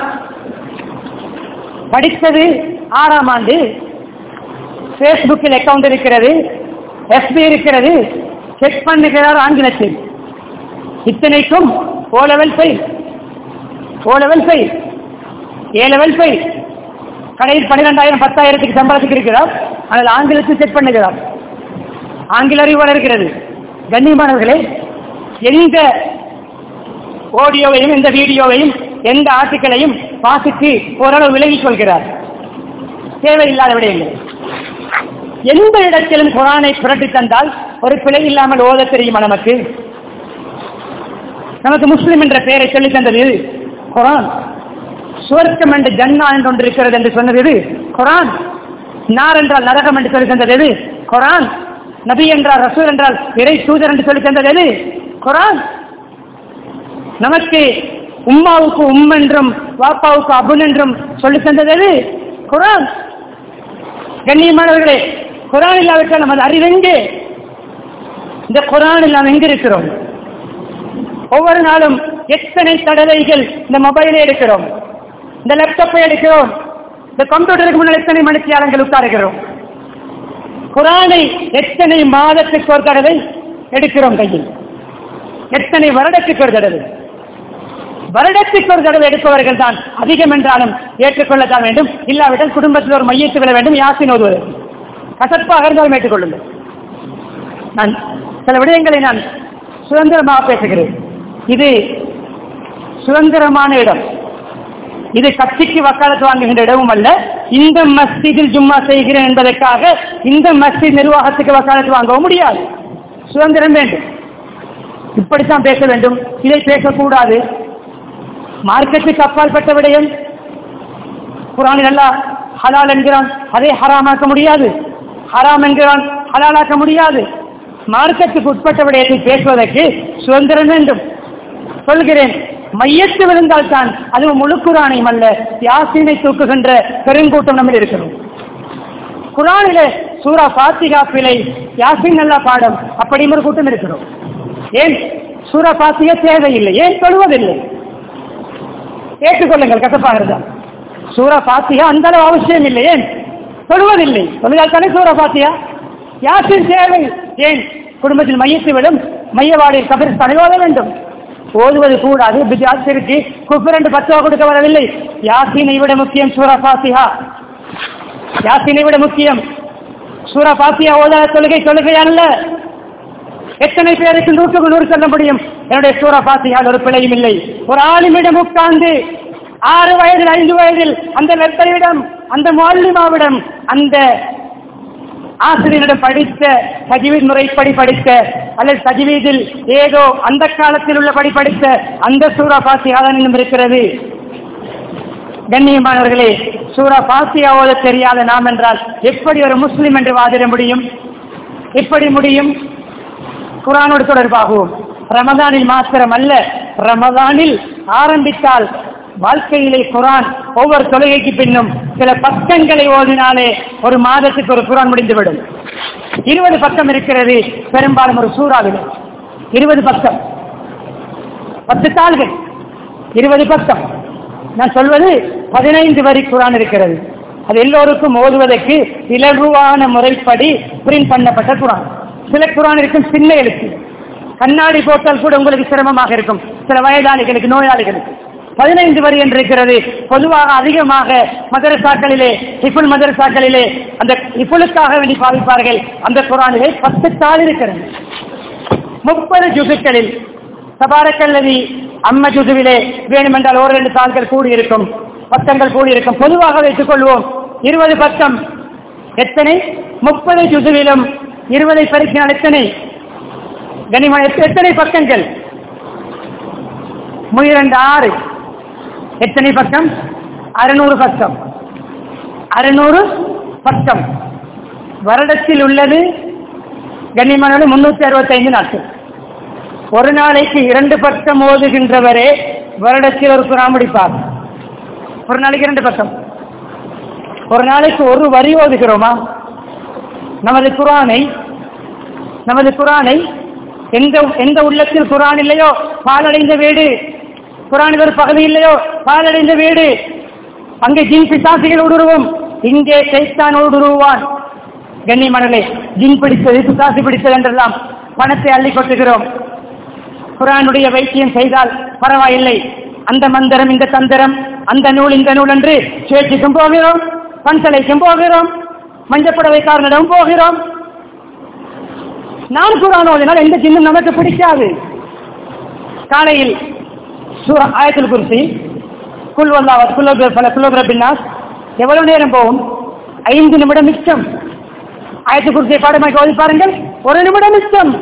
படித்தது ஆறாம் ஆண்டு ஃபேஸ்புக்கில் அக்கவுண்ட் இருக்கிறது எஃபி இருக்கிறது செக் பண்ணுகிறார் ஆங்கிலத்தில் இத்தனைக்கும் O level file O level file A level file கடையில் பன்னிரெண்டாயிரம் பத்தாயிரத்துக்கு சம்பளத்துக்கு இருக்கிறார் ஆனால் ஆங்கிலத்தில் செக் பண்ணுகிறார் ஆங்கில அறிவு வளர்கிறது கண்ணியமானவர்களே எந்த ஆடியோவையும் எந்த வீடியோவையும் எந்த ஆர்டிக்கலையும் வாசித்து ஓரளவு விலகிக் கொள்கிறார் தேவையில்லாத விடயங்கள் எந்த இடத்திலும் குரானை புரட்டி தந்தால் ஒரு பிழை இல்லாமல் ஓத தெரியுமா நமக்கு நமக்கு முஸ்லிம் என்ற பெயரை சொல்லி தந்தது எது? குரான் சுவர்க்கம் என்று ஜன்னா என்று ஒன்று இருக்கிறது என்று சொன்னது எது? குரான் நார் என்றால் நரகம் என்று சொல்லி தந்தது எது? குரான் நபி என்றால் ரசூல் என்றால் இறை தூதர் என்று சொல்லி தந்தது எது? குரான் நமக்கு உம்மாவுக்கு உம் என்றும் வாப்பாவுக்கு அபுன் என்றும் சொல்லி தந்தது எது? குரான் கண்ணியமானவர்களே குரான் இல்லாவிட்டால் நமது அறிவெங்கே இந்த குரானில் நாம் எங்க இருக்கிறோம் ஒவ்வொரு நாளும் எத்தனை தடவைகள் இந்த மொபைலை எடுக்கிறோம் இந்த லேப்டாப்பை எடுக்கிறோம் இந்த கம்ப்யூட்டருக்கு முன்னால் எத்தனை மணித்தியாலங்கள் உட்காருகிறோம் குரானை எத்தனை மாதத்துக்கு ஒரு தடவை எடுக்கிறோம் கையில் எத்தனை வருடத்துக்கு ஒரு தடவை வருடத்துக்கு ஒரு தடவை எடுப்பவர்கள் தான் அதிகம் என்றாலும் ஏற்றுக்கொள்ளத்தான் வேண்டும் இல்லாவிட்டால் குடும்பத்தில் ஒரு மையத்து விட வேண்டும் யாசின் ஓதுவது கசப்பாக இருந்தாலும் ஏற்றுக்கொள்ளுங்கள் நான் சில விடயங்களை நான் சுதந்திரமாக பேசுகிறேன் இது சுதந்திரமான இடம் இது கட்சிக்கு வக்காலத்து வாங்குகின்ற இடமும் அல்ல இந்த மஸ்ஜிதில் ஜும்மா செய்கிறேன் என்பதற்காக இந்த மஸ்ஜித் நிர்வாகத்துக்கு வக்காலத்து வாங்கவும் முடியாது சுதந்திரம் வேண்டும் இப்படித்தான் பேச வேண்டும் இதை பேசக்கூடாது மார்க்கத்துக்கு அப்பாற்பட்ட விடயம் குரானில் அல்லாஹ் ஹலால் என்கிறான் அதை ஹராமாக்க முடியாது ஹராம் என்கிறான் ஹலாலாக்க முடியாது மார்க்கத்துக்கு உட்பட்ட விடயத்தை பேசுவதற்கு சுதந்திரம் வேண்டும் சொல்கிறேன் மையத்து விழுந்தால் தான் அதுவும் முழு குரானையும் அல்ல யாசீனை தூக்குகின்ற பெருங்கூட்டம் நம்ம இருக்கிறோம் குரானிலே சூரா பாத்திகா பிழை யாசின் நல்ல பாடம் அப்படி ஒரு கூட்டம் இருக்கிறோம் ஏன் சூரா பாத்திகா தேவையில்லை ஏன் சொல்வதில்லை ஏற்றுக்கொள்ளுங்கள் கசப்பாக இருந்தால் சூரா பாத்தியா அந்த அளவு அவசியம் இல்லை ஏன் சொல்வதில்லை சொல்லுங்கள் தானே சூரா பாத்தியா யாசின் தேவை ஏன் குடும்பத்தில் மையத்தை விடும் மையவாடியில் கபிரஸ்தானை ஓத வேண்டும் ஓதுவது கூடாது பிஜாத்திற்கு குஃபர் பத்துவா கொடுக்க வரவில்லை யாசினை விட முக்கியம் சூரா பாத்தியா யாசினை விட முக்கியம் சூரா பாத்தியா ஓதாத தொழுகை தொழுகையானல்ல எத்தனை பேருக்கு நூற்றுக்கு நூறு சொல்ல முடியும் என்னுடைய சூரா பாத்தியால் ஒரு பிழையும் இல்லை ஒரு ஆளுமிடம் உட்கார்ந்து ஆறு வயதில் ஐந்து வயதில் அந்த லெத்தரிடம் அந்த மாலிமாவிடம் அந்த ஆசிரியரிடம் படித்த சஜிவீத் முறைப்படி படித்த அல்லது சஜிவீதில் ஏதோ அந்த காலத்தில் உள்ளபடி படித்த அந்த சூரா பாத்தியா தான் இன்னும் இருக்கிறது கண்ணியமானவர்களே சூரா பாத்தியா ஓத தெரியாத நாம் என்றால் எப்படி ஒரு முஸ்லிம் என்று வாதிட முடியும் எப்படி முடியும் குரானோடு தொடர்பாகவும் ரமதானில் மாத்திரம் அல்ல ரமதானில் ஆரம்பித்தால் வாழ்க்கையிலே குரான் ஒவ்வொரு தொழுகைக்கு பின்னும் சில பக்கங்களை ஓதினாலே ஒரு மாதத்துக்கு ஒரு குரான் முடிந்துவிடும் இருபது பக்கம் இருக்கிறது பெரும்பாலும் ஒரு சூறாவில் இருபது பக்கம் பத்து தாள்கள் இருபது பக்கம் நான் சொல்வது பதினைந்து வரி குரான் இருக்கிறது அது எல்லோருக்கும் ஓதுவதற்கு இலகுவான முறைப்படி பிரிண்ட் பண்ணப்பட்ட குரான் சில குரான் இருக்கும் சின்ன எழுத்து கண்ணாடி போட்டால் கூட உங்களுக்கு சிரமமாக இருக்கும் சில வயதாளிகளுக்கு நோயாளிகளுக்கு பதினைந்து வரி என்று இருக்கிறது பொதுவாக அதிகமாக மதரசாக்களிலே இஃபுல் மதரசாக்களிலே அந்த இஃபுலுக்காக வேண்டி பாவிப்பார்கள் அந்த குரானிலே பத்து தாள் இருக்கிறது முப்பது ஜுசுக்களில் சபாரக்கல்லதி அம்ம ஜுசுவிலே வேணுமென்றால் ஒரு ரெண்டு தாள்கள் கூடியிருக்கும் பக்கங்கள் கூடியிருக்கும் பொதுவாக வைத்துக் கொள்வோம் இருபது பக்கம் எத்தனை முப்பது ஜுசுவிலும் இருபதை பெருக்கினால் எத்தனை கனிம எத்தனை பக்கங்கள் இரண்டு ஆறு எத்தனை பக்கம் அறுநூறு பக்கம் அறுநூறு பக்கம் வருடத்தில் உள்ளது கண்ணியமான முன்னூத்தி அறுபத்தி ஐந்து நாட்கள் ஒரு நாளைக்கு இரண்டு பக்கம் ஓதுகின்றவரே வருடத்தில் ஒரு குரான் முடிப்பார் ஒரு நாளைக்கு இரண்டு பக்கம் ஒரு நாளைக்கு ஒரு வரி ஓதுகிறோமா நமது குரானை நமது குரானை எந்த எந்த உள்ளத்தில் குரான் இல்லையோ பாலடைந்த வீடு குரானில் ஒரு பகுதி இல்லையோ பாலடைந்த வீடு அங்கே ஜின் பிசாசிகள் ஊடுருவும் இங்கே சைத்தான் ஊடுருவான் கண்ணியமனலே ஜின் பிடித்தது பிசாசு பிடித்தது என்றெல்லாம் பணத்தை அள்ளி கொட்டுகிறோம் குரானுடைய வைத்தியம் செய்தால் பரவாயில்லை அந்த மந்திரம் இந்த தந்திரம் அந்த நூல் இந்த நூல் என்று சேர்ச்சிக்கும் போகிறோம் பன்சலைக்கும் போகிறோம் மஞ்சப்புடவைக்காரனிடம் போகிறோம் நான் குரான் ஓதினால் எந்த ஜின்னும் நமக்கு பிடிக்காது காலையில் சூரா ஆயத்தில் குறிச்சி குல் வல்லாவத் குல்லோகிர பல குல்லோகிர பின்னாஸ் எவ்வளவு நேரம் போகும் ஐந்து நிமிடம் மிச்சம் ஆயத்து குறிச்சியை பாடமாக்கி ஓதி பாருங்கள் ஒரு நிமிடம் மிச்சம்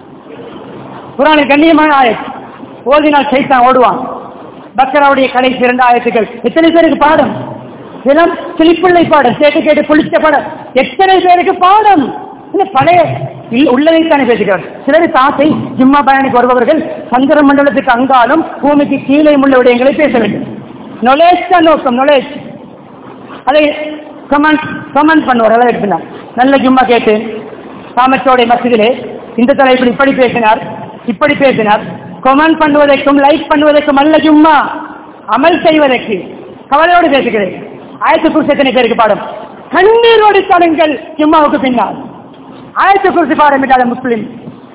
குரானில் கண்ணியமான ஆயத் ஓதினால் சைத்தான் ஓடுவான் பக்கராவுடைய கடைசி இரண்டு ஆயத்துக்கள் எத்தனை பேருக்கு பாடம் தினம் கிளிப்பிள்ளை பாடம் கேட்டு கேட்டு புளிச்ச பாடம் எத்தனை பேருக்கு பாடம் இந்த பழைய இல்- உள்ளதைத்தானே பேசுகிறார் சிலர் தாத்தை ஜிம்மா பயணிக்கு வருபவர்கள் சந்திர மண்டலத்துக்கு அங்காலும் பூமிக்கு கீழே உள்ள விடயங்களை பேச வேண்டும் நொலேஜ் தான் நோக்கம் நொலேஜ் அதை கமெண்ட் கமெண்ட் பண்ணுவார் எல்லாம் எடுத்துனார் நல்ல ஜும்மா கேட்டு சாமத்தோடைய மசிதிலே இந்த தலைப்பில் இப்படி பேசினார் இப்படி பேசினார் கமெண்ட் பண்ணுவதற்கும் லைக் பண்ணுவதற்கும் அல்ல ஜும்மா அமல் செய்வதற்கு கவலையோடு பேசுகிறேன் ஆயிரத்தி குறிச்சி எத்தனை பேருக்கு பாடம் கண்ணீரோடு தடுங்கள் ஜும்மாவுக்கு பின்னால் ஆயிரத்தி குறிச்சி பாடம் இல்லாத முஸ்லிம்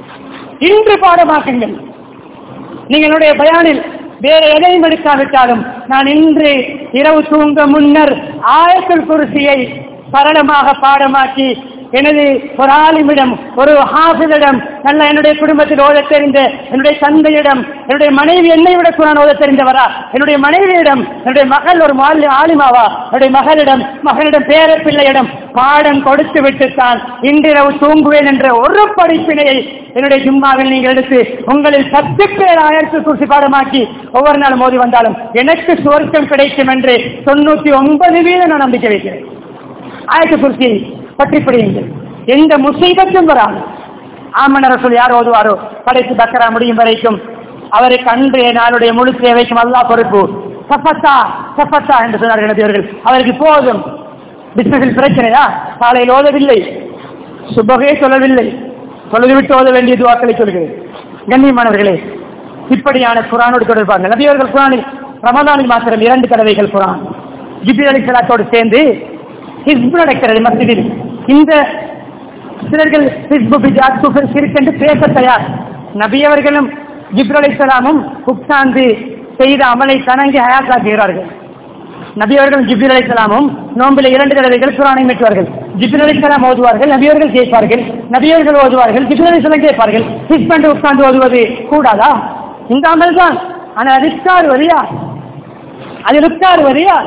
இன்று பாடமாக்குங்கள் நீங்களுடைய பயானில் வேற எதையும் எடுக்காவிட்டாலும் நான் இன்று இரவு தூங்க முன்னர் ஆயத்தில் குருசியை சரளமாக பாடமாக்கி எனது ஒரு ஆலிமிடம் ஒரு ஹாஃபிதிடம் நல்ல என்னுடைய குடும்பத்தில் ஓதத் தெரிந்த என்னுடைய தந்தையிடம் என்னுடைய மனைவி என்னை விட குரான் ஓதத் தெரிந்தவரா என்னுடைய மனைவியிடம் என்னுடைய மகள் ஒரு மாலி ஆலிமாவா என்னுடைய மகளிடம் மகனிடம் பேர பிள்ளையிடம் பாடம் கொடுத்து விட்டுத்தான் இன்றிரவு தூங்குவேன் என்ற ஒரு படிப்பினையை என்னுடைய ஜும்மாவில் நீங்கள் எடுத்து உங்களில் பத்து பேர் ஆயிரத்து குறிச்சி பாடமாக்கி ஒவ்வொரு நாளும் மோதி வந்தாலும் எனக்கு சுவர்க்கம் கிடைக்கும் என்று தொண்ணூத்தி ஒன்பது வீதம் நான் நம்பிக்கை வைக்கிறேன் ஆயத்து குறிச்சியை பற்றி பிடியுங்கள் எந்த முசீபத்தும் வராது ஆமன ரசூல் யார் ஓதுவாரோ படைத்து பக்கரா முடியும் வரைக்கும் அவருக்கு அன்றைய நாளுடைய முழு தேவைக்கும் அல்லாஹ் பொறுப்பு சப்பத்தா சப்பத்தா என்று சொன்னார்கள் நபியவர்கள் அவருக்கு போதும் பிசினஸில் பிரச்சனையா காலையில் ஓதவில்லை சுபகே சொல்லவில்லை சொல்லிவிட்டு ஓத வேண்டிய துவாக்களை சொல்கிறேன் கண்ணியமானவர்களே இப்படியான குரானோடு தொடர்பாங்க நபியவர்கள் குரானில் ரமதானில் மாத்திரம் இரண்டு தடவைகள் குரான் ஜிபி அலி சலாத்தோடு சேர்ந்து ஹிஸ்பு நடக்கிறது மஸ்ஜிதில் இந்த சிலர்கள் ஹிஸ்பு பிஜாத் குஃபர் ஷிர்க் என்று பேச தயார் நபியவர்களும் ஜிப்ரல் அலைஹிஸ்ஸலாமும் உட்கார்ந்து செய்த அமலை கணங்கி ஹயாத்தாக்குகிறார்கள் நபியவர்கள் ஜிப்ரல் அலைஹிஸ்ஸலாமும் நோம்பில இரண்டு தடவைகள் குரானை மீட்டுவார்கள் ஜிப்ரல் அலைஹிஸ்ஸலாம் ஓதுவார்கள் நபியவர்கள் கேட்பார்கள் நபியவர்கள் ஓதுவார்கள் ஜிப்ரல் அலைஹிஸ்ஸலாம் கேட்பார்கள் ஹிஸ்பண்ட் உட்கார்ந்து ஓதுவது கூடாதா இந்த அமல் தான் ஆனால் அது உட்காருவது யார் அதில் உட்காருவது யார்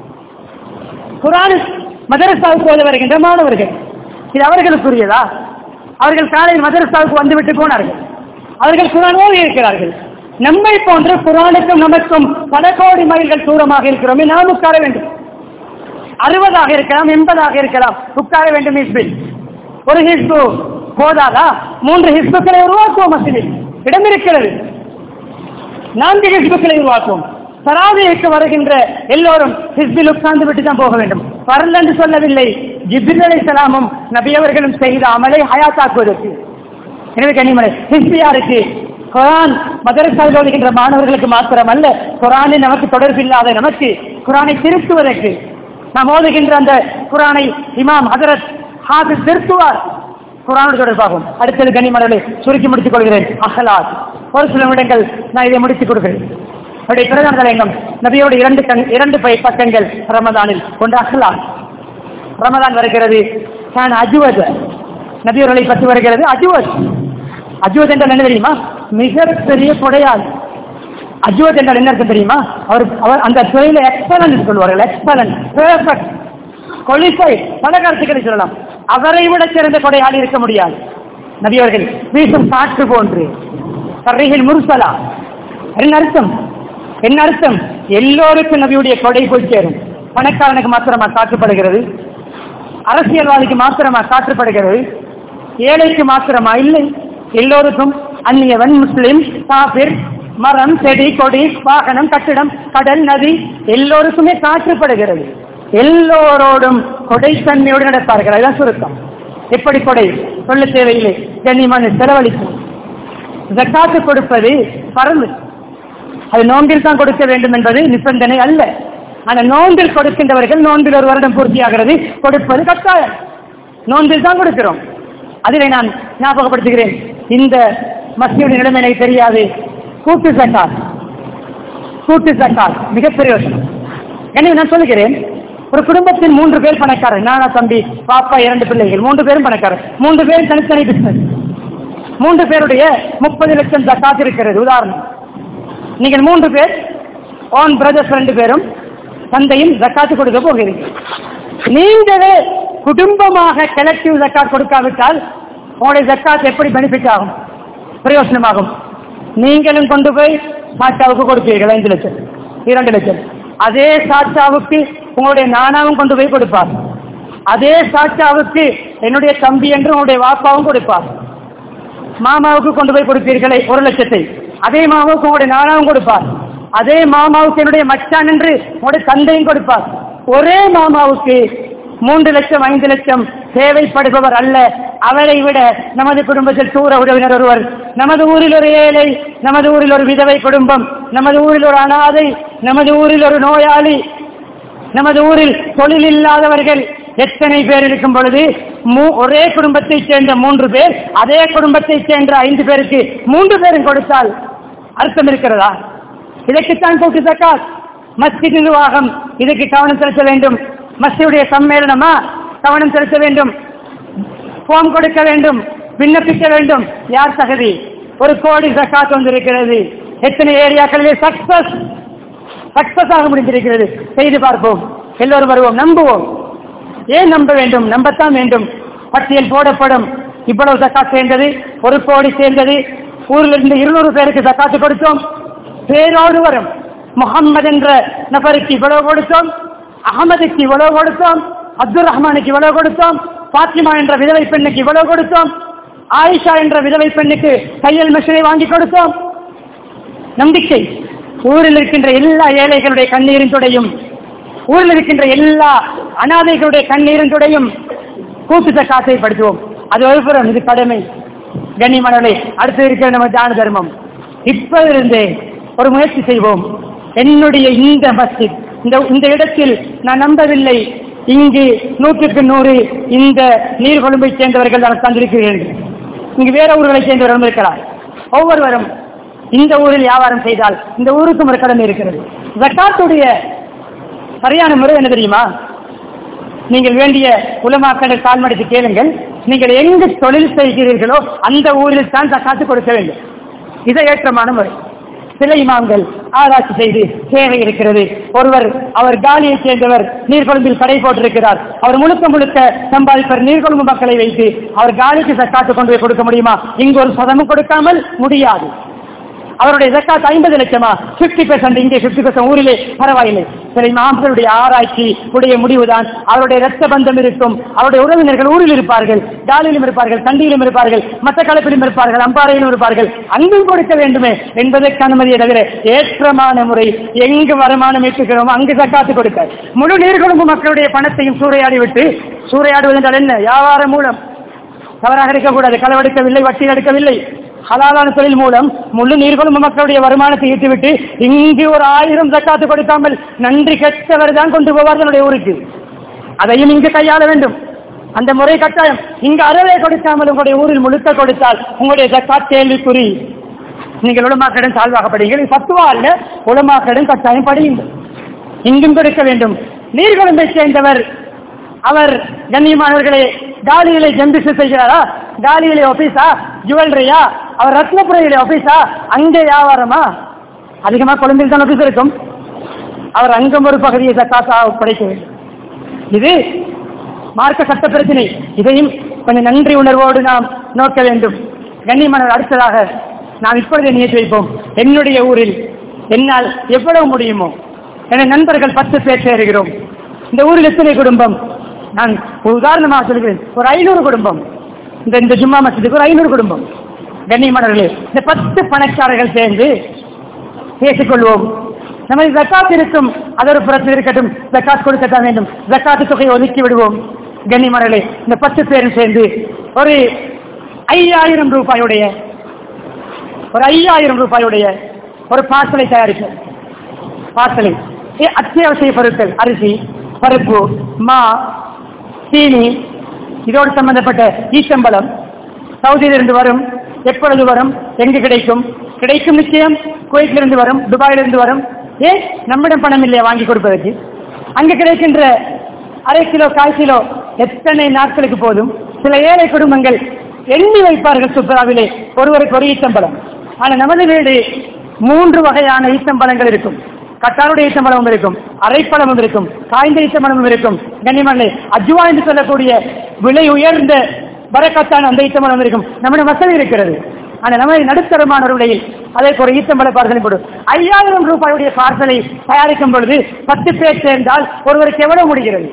குரான் மதரசாவுக்கு ஓத வருகின்ற மாணவர்கள் இது அவர்களுக்குரியதா அவர்கள் காலையில் மதரசாவுக்கு வந்துவிட்டு போனார்கள் அவர்கள் குரான் ஓதி இருக்கிறார்கள் நம்மை போன்ற குரானுக்கும் நமக்கும் பல கோடி மைல்கள் தூரமாக இருக்கிறோமே நாம் உட்கார வேண்டும் அறுபதாக இருக்கலாம் எண்பதாக இருக்கலாம் உட்கார வேண்டும் ஹிஸ்பில் ஒரு ஹிஸ்பு போதாதா மூன்று ஹிஸ்புக்களை உருவாக்குவோம் மசிதில் இடம் இருக்கிறது நான்கு ஹிஸ்புக்களை உருவாக்குவோம் சராவிற்கு வருகின்ற எல்லோரும் ஹிஸ்பில் உட்கார்ந்து விட்டு தான் போக வேண்டும் வரல என்று சொல்லவில்லை ஜிபில் அலை சலாமும் நபியவர்களும் செய்த அமலை ஹயாத்தாக்குவதற்கு எனவே கனிமலை ஹிஸ்பியாருக்கு குரான் மதரசாவில் ஓதுகின்ற மாணவர்களுக்கு மாத்திரம் அல்ல குரானை நமக்கு தொடர்பில்லாத நமக்கு குரானை திருத்துவதற்கு நாம் ஓதுகின்ற அந்த குரானை இமாம் ஹதரத் ஹாஃபிஸ் திருத்துவார் குரானோடு தொடர்பாகும் அடுத்தது கனிமலர்களை சுருக்கி முடித்துக் கொள்கிறேன் அகலாத் ஒரு சில நிமிடங்கள் நான் இதை முடித்துக் கொடுக்கிறேன் அவருடைய பிரதான தலையங்கம் நபியோட இரண்டு கண் இரண்டு பை பக்கங்கள் ரமதானில் ஒன்று அஹ்லாத் ரமதான் வருகிறது நான் அஜுவத் நபியவர்களை பற்றி வருகிறது அஜுவத் அஜுவத் என்றால் என்ன தெரியுமா மிகப்பெரிய கொடையாள் அஜுவத் என்றால் என்ன அர்த்தம் தெரியுமா அவர் அவர் அந்த துறையில எக்ஸலன்ட் சொல்வார்கள் எக்ஸலன்ட் பெர்ஃபெக்ட் குவாலிஃபை பல கருத்துக்களை சொல்லலாம் அவரை விட சிறந்த கொடையாளி இருக்க முடியாது நபியவர்கள் வீசும் காற்று போன்று தரையில் முருசலா என்ன அர்த்தம் என்ன அர்த்தம் எல்லோருக்கும் நபியுடைய கொடை போய் சேரும் பணக்காரனுக்கு மாத்திரமா காற்றுப்படுகிறது அரசியல்வாதிக்கு மாத்திரமா காற்றுப்படுகிறது ஏழைக்கு மாத்திரமா இல்லை எல்லோருக்கும் அந்நியவன் முஸ்லிம் காபிர் மரம் செடி கொடி வாகனம் கட்டிடம் கடல் நதி எல்லோருக்குமே காற்றுப்படுகிறது எல்லோரோடும் கொடைத்தன்மையோடு நடப்பார்கள் அதுதான் சுருக்கம் எப்படி கொடை சொல்ல தேவையில்லை கண்ணியமான செலவழிக்கும் ஜக்காத்து கொடுப்பது பரந்து அது நோன்பில் தான் கொடுக்க வேண்டும் என்பது நிபந்தனை அல்ல ஆனால் நோன்பில் கொடுக்கின்றவர்கள் நோன்பில் ஒரு வருடம் பூர்த்தியாகிறது கொடுப்பது கட்டாயம் நோன்பில் தான் கொடுக்கிறோம் அதிலே நான் ஞாபகப்படுத்துகிறேன் இந்த மசியுடைய நிலைமை எனக்கு தெரியாது கூட்டு சக்காத் கூட்டு சக்காத் மிகப்பெரிய விஷயம் எனவே நான் சொல்லுகிறேன் ஒரு குடும்பத்தில் மூன்று பேர் பணக்காரர் நானா தம்பி பாப்பா இரண்டு பிள்ளைகள் மூன்று பேரும் பணக்காரர் மூன்று பேரும் தனித்தனி பிசினஸ் மூன்று பேருடைய முப்பது லட்சம் ஜக்காத் இருக்கிறது உதாரணம் நீங்கள் மூன்று பேர் ஓன் பிரதர்ஸ் ரெண்டு பேரும் தந்தையும் ஜக்காத்து கொடுக்க போகிறீர்கள் நீங்களே குடும்பமாக கலெக்டிவ் ஜக்காத் கொடுக்காவிட்டால் உங்களுடைய ஜக்காத் எப்படி பெனிஃபிட் ஆகும் பிரயோசனமாகும் நீங்களும் கொண்டு போய் சாச்சாவுக்கு கொடுப்பீர்கள் ஐந்து லட்சம் இரண்டு லட்சம் அதே சாச்சாவுக்கு உங்களுடைய நானாவும் கொண்டு போய் கொடுப்பார் அதே சாச்சாவுக்கு என்னுடைய தம்பி என்று உங்களுடைய வாப்பாவும் கொடுப்பார் மாமாவுக்கு கொண்டு போய் கொடுப்பீர்களே ஒரு லட்சத்தை அதே மாமாவுக்கு உங்களுடைய நானாவும் கொடுப்பார் அதே மாமாவுக்கு என்னுடைய மச்சான் என்று உங்களுடைய தந்தையும் கொடுப்பார் ஒரே மாமாவுக்கு மூன்று லட்சம் ஐந்து லட்சம் தேவைப்படுபவர் அல்ல அவரை விட நமது குடும்பத்தில் தூர உறவினர் ஒருவர் நமது ஊரில் ஒரு ஏழை நமது ஊரில் ஒரு விதவை குடும்பம் நமது ஊரில் ஒரு அனாதை நமது ஊரில் ஒரு நோயாளி நமது ஊரில் தொழில் இல்லாதவர்கள் எத்தனை பேர் இருக்கும் பொழுது மூ- ஒரே குடும்பத்தைச் சேர்ந்த மூன்று பேர் அதே குடும்பத்தைச் சேர்ந்த ஐந்து பேருக்கு மூன்று பேரும் கொடுத்தால் அர்த்தம் இருக்கிறதா இதற்குத்தான் கூட்டு தக்காத் மஸ்ஜித் நிர்வாகம் இதுக்கு கவனம் செலுத்த வேண்டும் மஸ்ஜிதுடைய சம்மேளனமா கவனம் செலுத்த வேண்டும் ஃபார்ம் கொடுக்க வேண்டும் விண்ணப்பிக்க வேண்டும் யார் தகுதி ஒரு கோடி ஜக்காத் வந்திருக்கிறது எத்தனை ஏரியாக்களிலே சக்சஸ் சக்சஸ் ஆக முடிந்திருக்கிறது செய்து பார்ப்போம் எல்லோரும் வருவோம் நம்புவோம் ஏன் நம்ப வேண்டும் நம்பத்தான் வேண்டும் பட்டியல் போடப்படும் இவ்வளவு ஜக்காத் சேர்ந்தது ஒரு கோடி சேர்ந்தது ஊரில் இருந்து இருநூறு பேருக்கு ஜக்காத்து கொடுத்தோம் பேரோடு வரும் முகம்மது என்ற நபருக்கு இவ்வளவு கொடுத்தோம் அகமதுக்கு இவ்வளவு கொடுத்தோம் அப்துல் ரஹ்மானுக்கு இவ்வளவு கொடுத்தோம் பாத்திமா என்ற விதவை பெண்ணுக்கு இவ்வளவு கொடுத்தோம் ஆயிஷா என்ற விதவை பெண்ணுக்கு தையல் மிஷினை வாங்கி கொடுத்தோம் நம்பிக்கை ஊரில் இருக்கின்ற எல்லா ஏழைகளுடைய கண்ணீரின் துடையும் ஊரில் இருக்கின்ற எல்லா அனாதைகளுடைய கண்ணீரின் துடையும் கூட்டு காசை படுத்துவோம் அது ஒரு புறம் இது கடமை கண்ணியமானவர்களே அடுத்து இருக்கிற நம்ம தான தர்மம் இப்பதிலிருந்தே ஒரு முயற்சி செய்வோம் என்னுடைய இந்த மஸ்ஜித் இந்த இந்த இடத்தில் நான் நம்பவில்லை இங்கு நூற்றுக்கு நூறு இந்த நீர்கொழும்பை சேர்ந்தவர்கள் தான் தந்திருக்கிறீர்கள் இங்கு வேற ஊர்களை சேர்ந்தவர்கள் இருக்கிறார் ஒவ்வொருவரும் இந்த ஊரில் வியாபாரம் செய்தால் இந்த ஊருக்கும் ஒரு கடமை இருக்கிறது ஜக்காத்துடைய சரியான முறை என்ன தெரியுமா நீங்கள் வேண்டிய உலமாக்களை கால்மடித்து கேளுங்கள் நீங்கள் எங்கு தொழில் செய்கிறீர்களோ அந்த ஊரில் தான் ஜக்காத்து கொடுக்க வேண்டும் இதை ஏற்றமான முறை சில இமாம்கள் ஆராய்ச்சி செய்து தேவை இருக்கிறது ஒருவர் அவர் காலியைச் சேர்ந்தவர் நீர்கொழும்பில் கடை போட்டிருக்கிறார் அவர் முழுக்க முழுக்க சம்பாதிப்பர் நீர்கொழும்பு மக்களை வைத்து அவர் காலிக்கு சக்காத்து கொண்டு போய் கொடுக்க முடியுமா இங்கு ஒரு சதமும் கொடுக்காமல் முடியாது அவருடைய ஜக்காத் ஐம்பது லட்சமா பிப்டி பெர்சன்ட் இங்கே பிப்டி பெர்சன்ட் ஊரிலே பரவாயில்லை சில இமாம்களுடைய ஆராய்ச்சி உடைய முடிவுதான் அவருடைய ரத்த பந்தம் இருக்கும் அவருடைய உறவினர்கள் ஊரில் இருப்பார்கள் டாலிலும் இருப்பார்கள் தண்டியிலும் இருப்பார்கள் மற்ற கலப்பிலும் இருப்பார்கள் அம்பாறையிலும் இருப்பார்கள் அங்கும் கொடுக்க வேண்டுமே என்பதற்கு அனுமதியை தவிர ஏற்றமான முறை எங்கு வருமானம் ஈட்டுகிறோமோ அங்கு ஜக்காத்து கொடுக்க முழு நீர்கொழும்பு மக்களுடைய பணத்தையும் சூறையாடி விட்டு சூறையாடுவது என்றால் என்ன வியாபாரம் மூலம் தவறாக இருக்கக்கூடாது களவெடுக்கவில்லை வட்டி எடுக்கவில்லை ஹலாலான தொழில் மூலம் முழு நீர்கொழும்பு மக்களுடைய வருமானத்தை ஈட்டுவிட்டு இங்கு ஒரு ஆயிரம் ஜக்காத்து கொடுக்காமல் நன்றி கெட்டவர் தான் கொண்டு போவார் தன்னுடைய ஊருக்கு அதையும் இங்கு கையாள வேண்டும் அந்த முறை கட்டாயம் இங்கு அறவே கொடுக்காமல் உங்களுடைய ஊரில் முழுக்க கொடுத்தால் உங்களுடைய ஜக்காத் கேள்விக்குறி நீங்கள் உலமாக்கடன் சால்வாக படியுங்கள் இது பத்துவா அல்ல உலமாக்கடன் கட்டாயம் படியுங்கள் இங்கும் கொடுக்க வேண்டும் நீர்கொழும்பை சேர்ந்தவர் அவர் கண்ணியமானவர்களே டாலியிலே ஜம்பிசு செய்கிறாரா டாலியிலே ஆபீஸா ஜுவல்லரியா அவர் ரத்னபுரையிலே ஆபீஸா அங்கே வியாபாரமா அதிகமா கொழும்பில் தான் ஆபீஸ் இருக்கும் அவர் அங்கம் ஒரு பகுதியை ஜக்காத்தா படைக்க வேண்டும் இது மார்க்க சட்ட பிரச்சனை இதையும் கொஞ்சம் நன்றி உணர்வோடு நாம் நோக்க வேண்டும் கண்ணியமானவர் அடுத்ததாக நாம் இப்பொழுதே நியற்றி வைப்போம் என்னுடைய ஊரில் என்னால் எவ்வளவு முடியுமோ என நண்பர்கள் பத்து பேர் சேருகிறோம் இந்த ஊரில் எத்தனை குடும்பம் நான் ஒரு உதாரணமாக சொல்கிறேன் ஒரு ஐநூறு குடும்பம் இந்த இந்த ஜும்மா மசத்துக்கு ஒரு ஐநூறு குடும்பம் கண்ணியமானவர்களே இந்த பத்து பணக்காரர்கள் சேர்ந்து பேசிக்கொள்வோம் நமது ஜக்காத் இருக்கும் அது ஒரு புறத்தில் இருக்கட்டும் ஜக்காத் கொடுக்கத்தான் வேண்டும் ஜக்காத்து தொகையை ஒதுக்கி விடுவோம் கண்ணியமானவர்களே இந்த பத்து பேரும் சேர்ந்து ஒரு ஐயாயிரம் ரூபாயுடைய ஒரு ஐயாயிரம் ரூபாயுடைய ஒரு பார்சலை தயாரிப்போம் பார்சலை ஏ, அத்தியாவசிய பொருட்கள் அரிசி பருப்பு மா சீனி இதோடு சம்பந்தப்பட்ட ஈச்சம்பழம் சவுதியிலிருந்து வரும் எப்பொழுது வரும் எங்கு கிடைக்கும் கிடைக்கும் நிச்சயம் குவைத்திலிருந்து வரும் துபாயிலிருந்து வரும் ஏ நம்மிடம் பணம் இல்லையா வாங்கி கொடுப்பதற்கு அங்கு கிடைக்கின்ற அரை கிலோ கால் கிலோ எத்தனை நாட்களுக்கு போதும் சில ஏழை குடும்பங்கள் எண்ணி வைப்பார்கள் சுப்பராவிலே ஒருவருக்கு ஒரு ஈச்சம்பழம் ஆனால் நமது வீடு மூன்று வகையான ஈச்சம்பழங்கள் இருக்கும் கட்டாருடைய ஈச்சம்பழமும் இருக்கும் அரைப்பழமும் இருக்கும் காய்ந்த ஈச்சம்பழமும் இருக்கும் கண்ணியமல்ல அஜுவா என்று சொல்லக்கூடிய விலை உயர்ந்த வரக்கத்தான அந்த ஈச்சம்பழம் இருக்கும் நம்முடைய வசதி இருக்கிறது ஆனால் நம்ம நடுத்தரமான விலையில் அதற்கு ஒரு ஈச்சம்பழ பார்சலை போடும் ஐயாயிரம் ரூபாயுடைய பார்சலை தயாரிக்கும் பொழுது பத்து பேர் சேர்ந்தால் ஒருவருக்கு எவ்வளவு முடிகிறது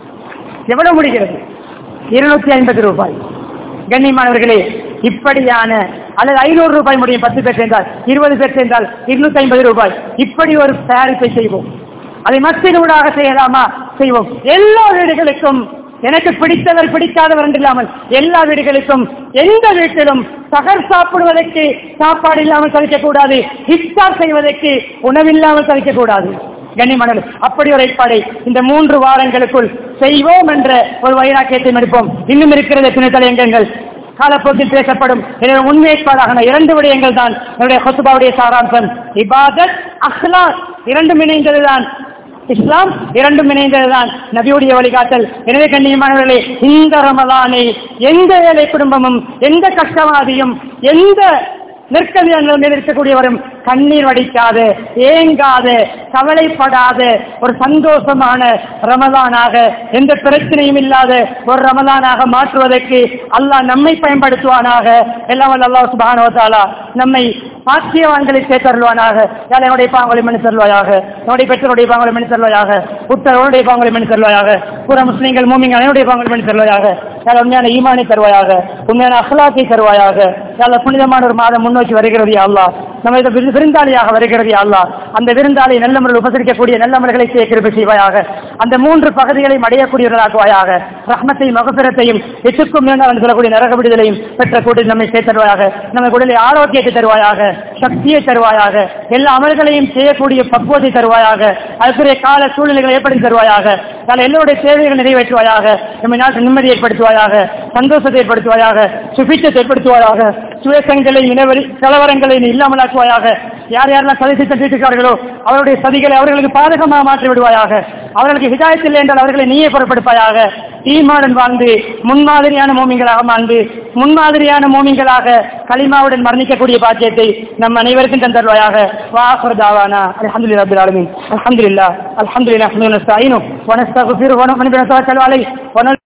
எவ்வளவு முடிகிறது இருநூத்தி ஐம்பது ரூபாய் கண்ணியமானவர்களே இப்படியான அல்லது ஐநூறு ரூபாய் முடியும் பத்து பேர் சேர்ந்தால் இருபது பேர் சேர்ந்தால் இருநூத்தி ஐம்பது ரூபாய் இப்படி ஒரு தயாரிப்பை செய்வோம் அதை மஸ்தினூடாக செய்யலாமா செய்வோம் எல்லா வீடுகளுக்கும் எனக்கு பிடித்தவர் பிடிக்காதவர் என்று இல்லாமல் எல்லா வீடுகளுக்கும் எந்த வீட்டிலும் சகர் சாப்பிடுவதற்கு சாப்பாடு இல்லாமல் தவிக்கக்கூடாது இஃப்தார் செய்வதற்கு உணவில்லாமல் தவிக்கக்கூடாது கண்ணியமானவர் அப்படி ஒரு ஏற்பாடை இந்த மூன்று வாரங்களுக்குள் செய்வோம் என்ற ஒரு வைராக்கியத்தை எடுப்போம் இன்னும் இருக்கிறது துணை தலையங்கங்கள் காலப்போக்கில் பேசப்படும் எனவே முன்னேற்பாடாக இரண்டு விடயங்கள் தான் என்னுடைய ஹொத்துபாவுடைய சாராம்சம் இபாதத் அஹ்லாக் இரண்டும் இணைந்ததுதான் இஸ்லாம் இரண்டும் இணைந்ததுதான் நபியுடைய வழிகாட்டல் எனவே கண்ணியமானவர்களே இந்த ரமலானை எந்த ஏழை குடும்பமும் எந்த கஷ்டவாதியும் எந்த நெற்கதியில் இருக்கக்கூடியவரும் கண்ணீர் வடிக்காத ஏங்காத கவலைப்படாத ஒரு சந்தோஷமான ரமலானாக எந்த பிரச்சனையும் இல்லாத ஒரு ரமலானாக மாற்றுவதற்கு அல்லாஹ் நம்மை பயன்படுத்துவானாக எல்லாம் வல்ல அல்லாஹ் சுப்ஹானஹு வ தஆலா நம்மை பாக்கியவான்களை சேர்த்தருள்வானாக யார் என்னுடைய பாவங்களை மனு தருவாயாக என்னுடைய பெற்றோருடைய பாவங்களை மனு தருவாயாக உத்தரவுடைய பாவங்களை மனு தருவாயாக புற முஸ்லீம்கள் மூமிங்கள் என்னுடைய பாவங்களை மனு தருவாயாக யார் உண்மையான ஈமானை தருவாயாக உண்மையான அஹ்லாக்கை தருவாயாக யார் புனிதமான ஒரு மாதம் முன்னோக்கி வருகிறது யா அல்லாஹ் நம்ம இதை விரு- விருந்தாளியாக வருகிறது யா அல்லாஹ் அந்த விருந்தாளி நல்ல முறையில் உபசரிக்கக்கூடிய நல்ல மலர்களை சேர்க்கிருப்ப செய்வாயாக அந்த மூன்று பகுதிகளையும் அடையக்கூடியவர்களாக்குவாயாக ரஹ்மத்தையும் மகபிரத்தையும் எட்டுக்கும் மேலால் என்று சொல்லக்கூடிய நரக விடுதலையும் பெற்ற கூட்டி நம்மை சேர்த்தருவாயாக நம்ம உடலை ஆரோக்கியத்தை தருவாயாக சக்தியை தருவாயாக எல்லா அமல்களையும் செய்யக்கூடிய பக்குவத்தை தருவாயாக அதுக்குரிய கால சூழ்நிலைகளை ஏற்படுத்தி தருவாயாக கால எல்லோருடைய தேவைகளை நிறைவேற்றுவாயாக நம்மை நாட்டு நிம்மதி ஏற்படுத்துவாயாக சந்தோஷத்தை ஏற்படுத்துவாயாக சுபிச்சத்தை ஏற்படுத்துவாயாக சுயசங்களை இனவரி கலவரங்களை நீ இல்லாமலாக்குவாயாக யார் யாரெல்லாம் சதி திட்டிருக்கிறார்களோ அவருடைய சதிகளை அவர்களுக்கு பாதகமாக மாற்றி விடுவாயாக அவர்களுக்கு ஹிதாயத்தில் என்றால் அவர்களை நீயே பொருட்படுப்பாயாக ஈமாடன் வாழ்ந்து முன்மாதிரியான மோமிங்களாக வாழ்ந்து முன்மாதிரியான மோமிங்களாக களிமாவுடன் மரணிக்கக்கூடிய பாக்கியத்தை நம் அனைவருக்கும் தந்தருவாயாக வாஹர் தாவானா அல்ஹம்துலில்லாஹி ரப்பில் ஆலமீன் அல்ஹம்துலில்லாஹ் அல்ஹம்துலில்லாஹ் நஸ்தஈனு வ நஸ்தக்ஃபிரு வ நு'மினு பிஹி வ நத்தவக்கலு அலைஹி வ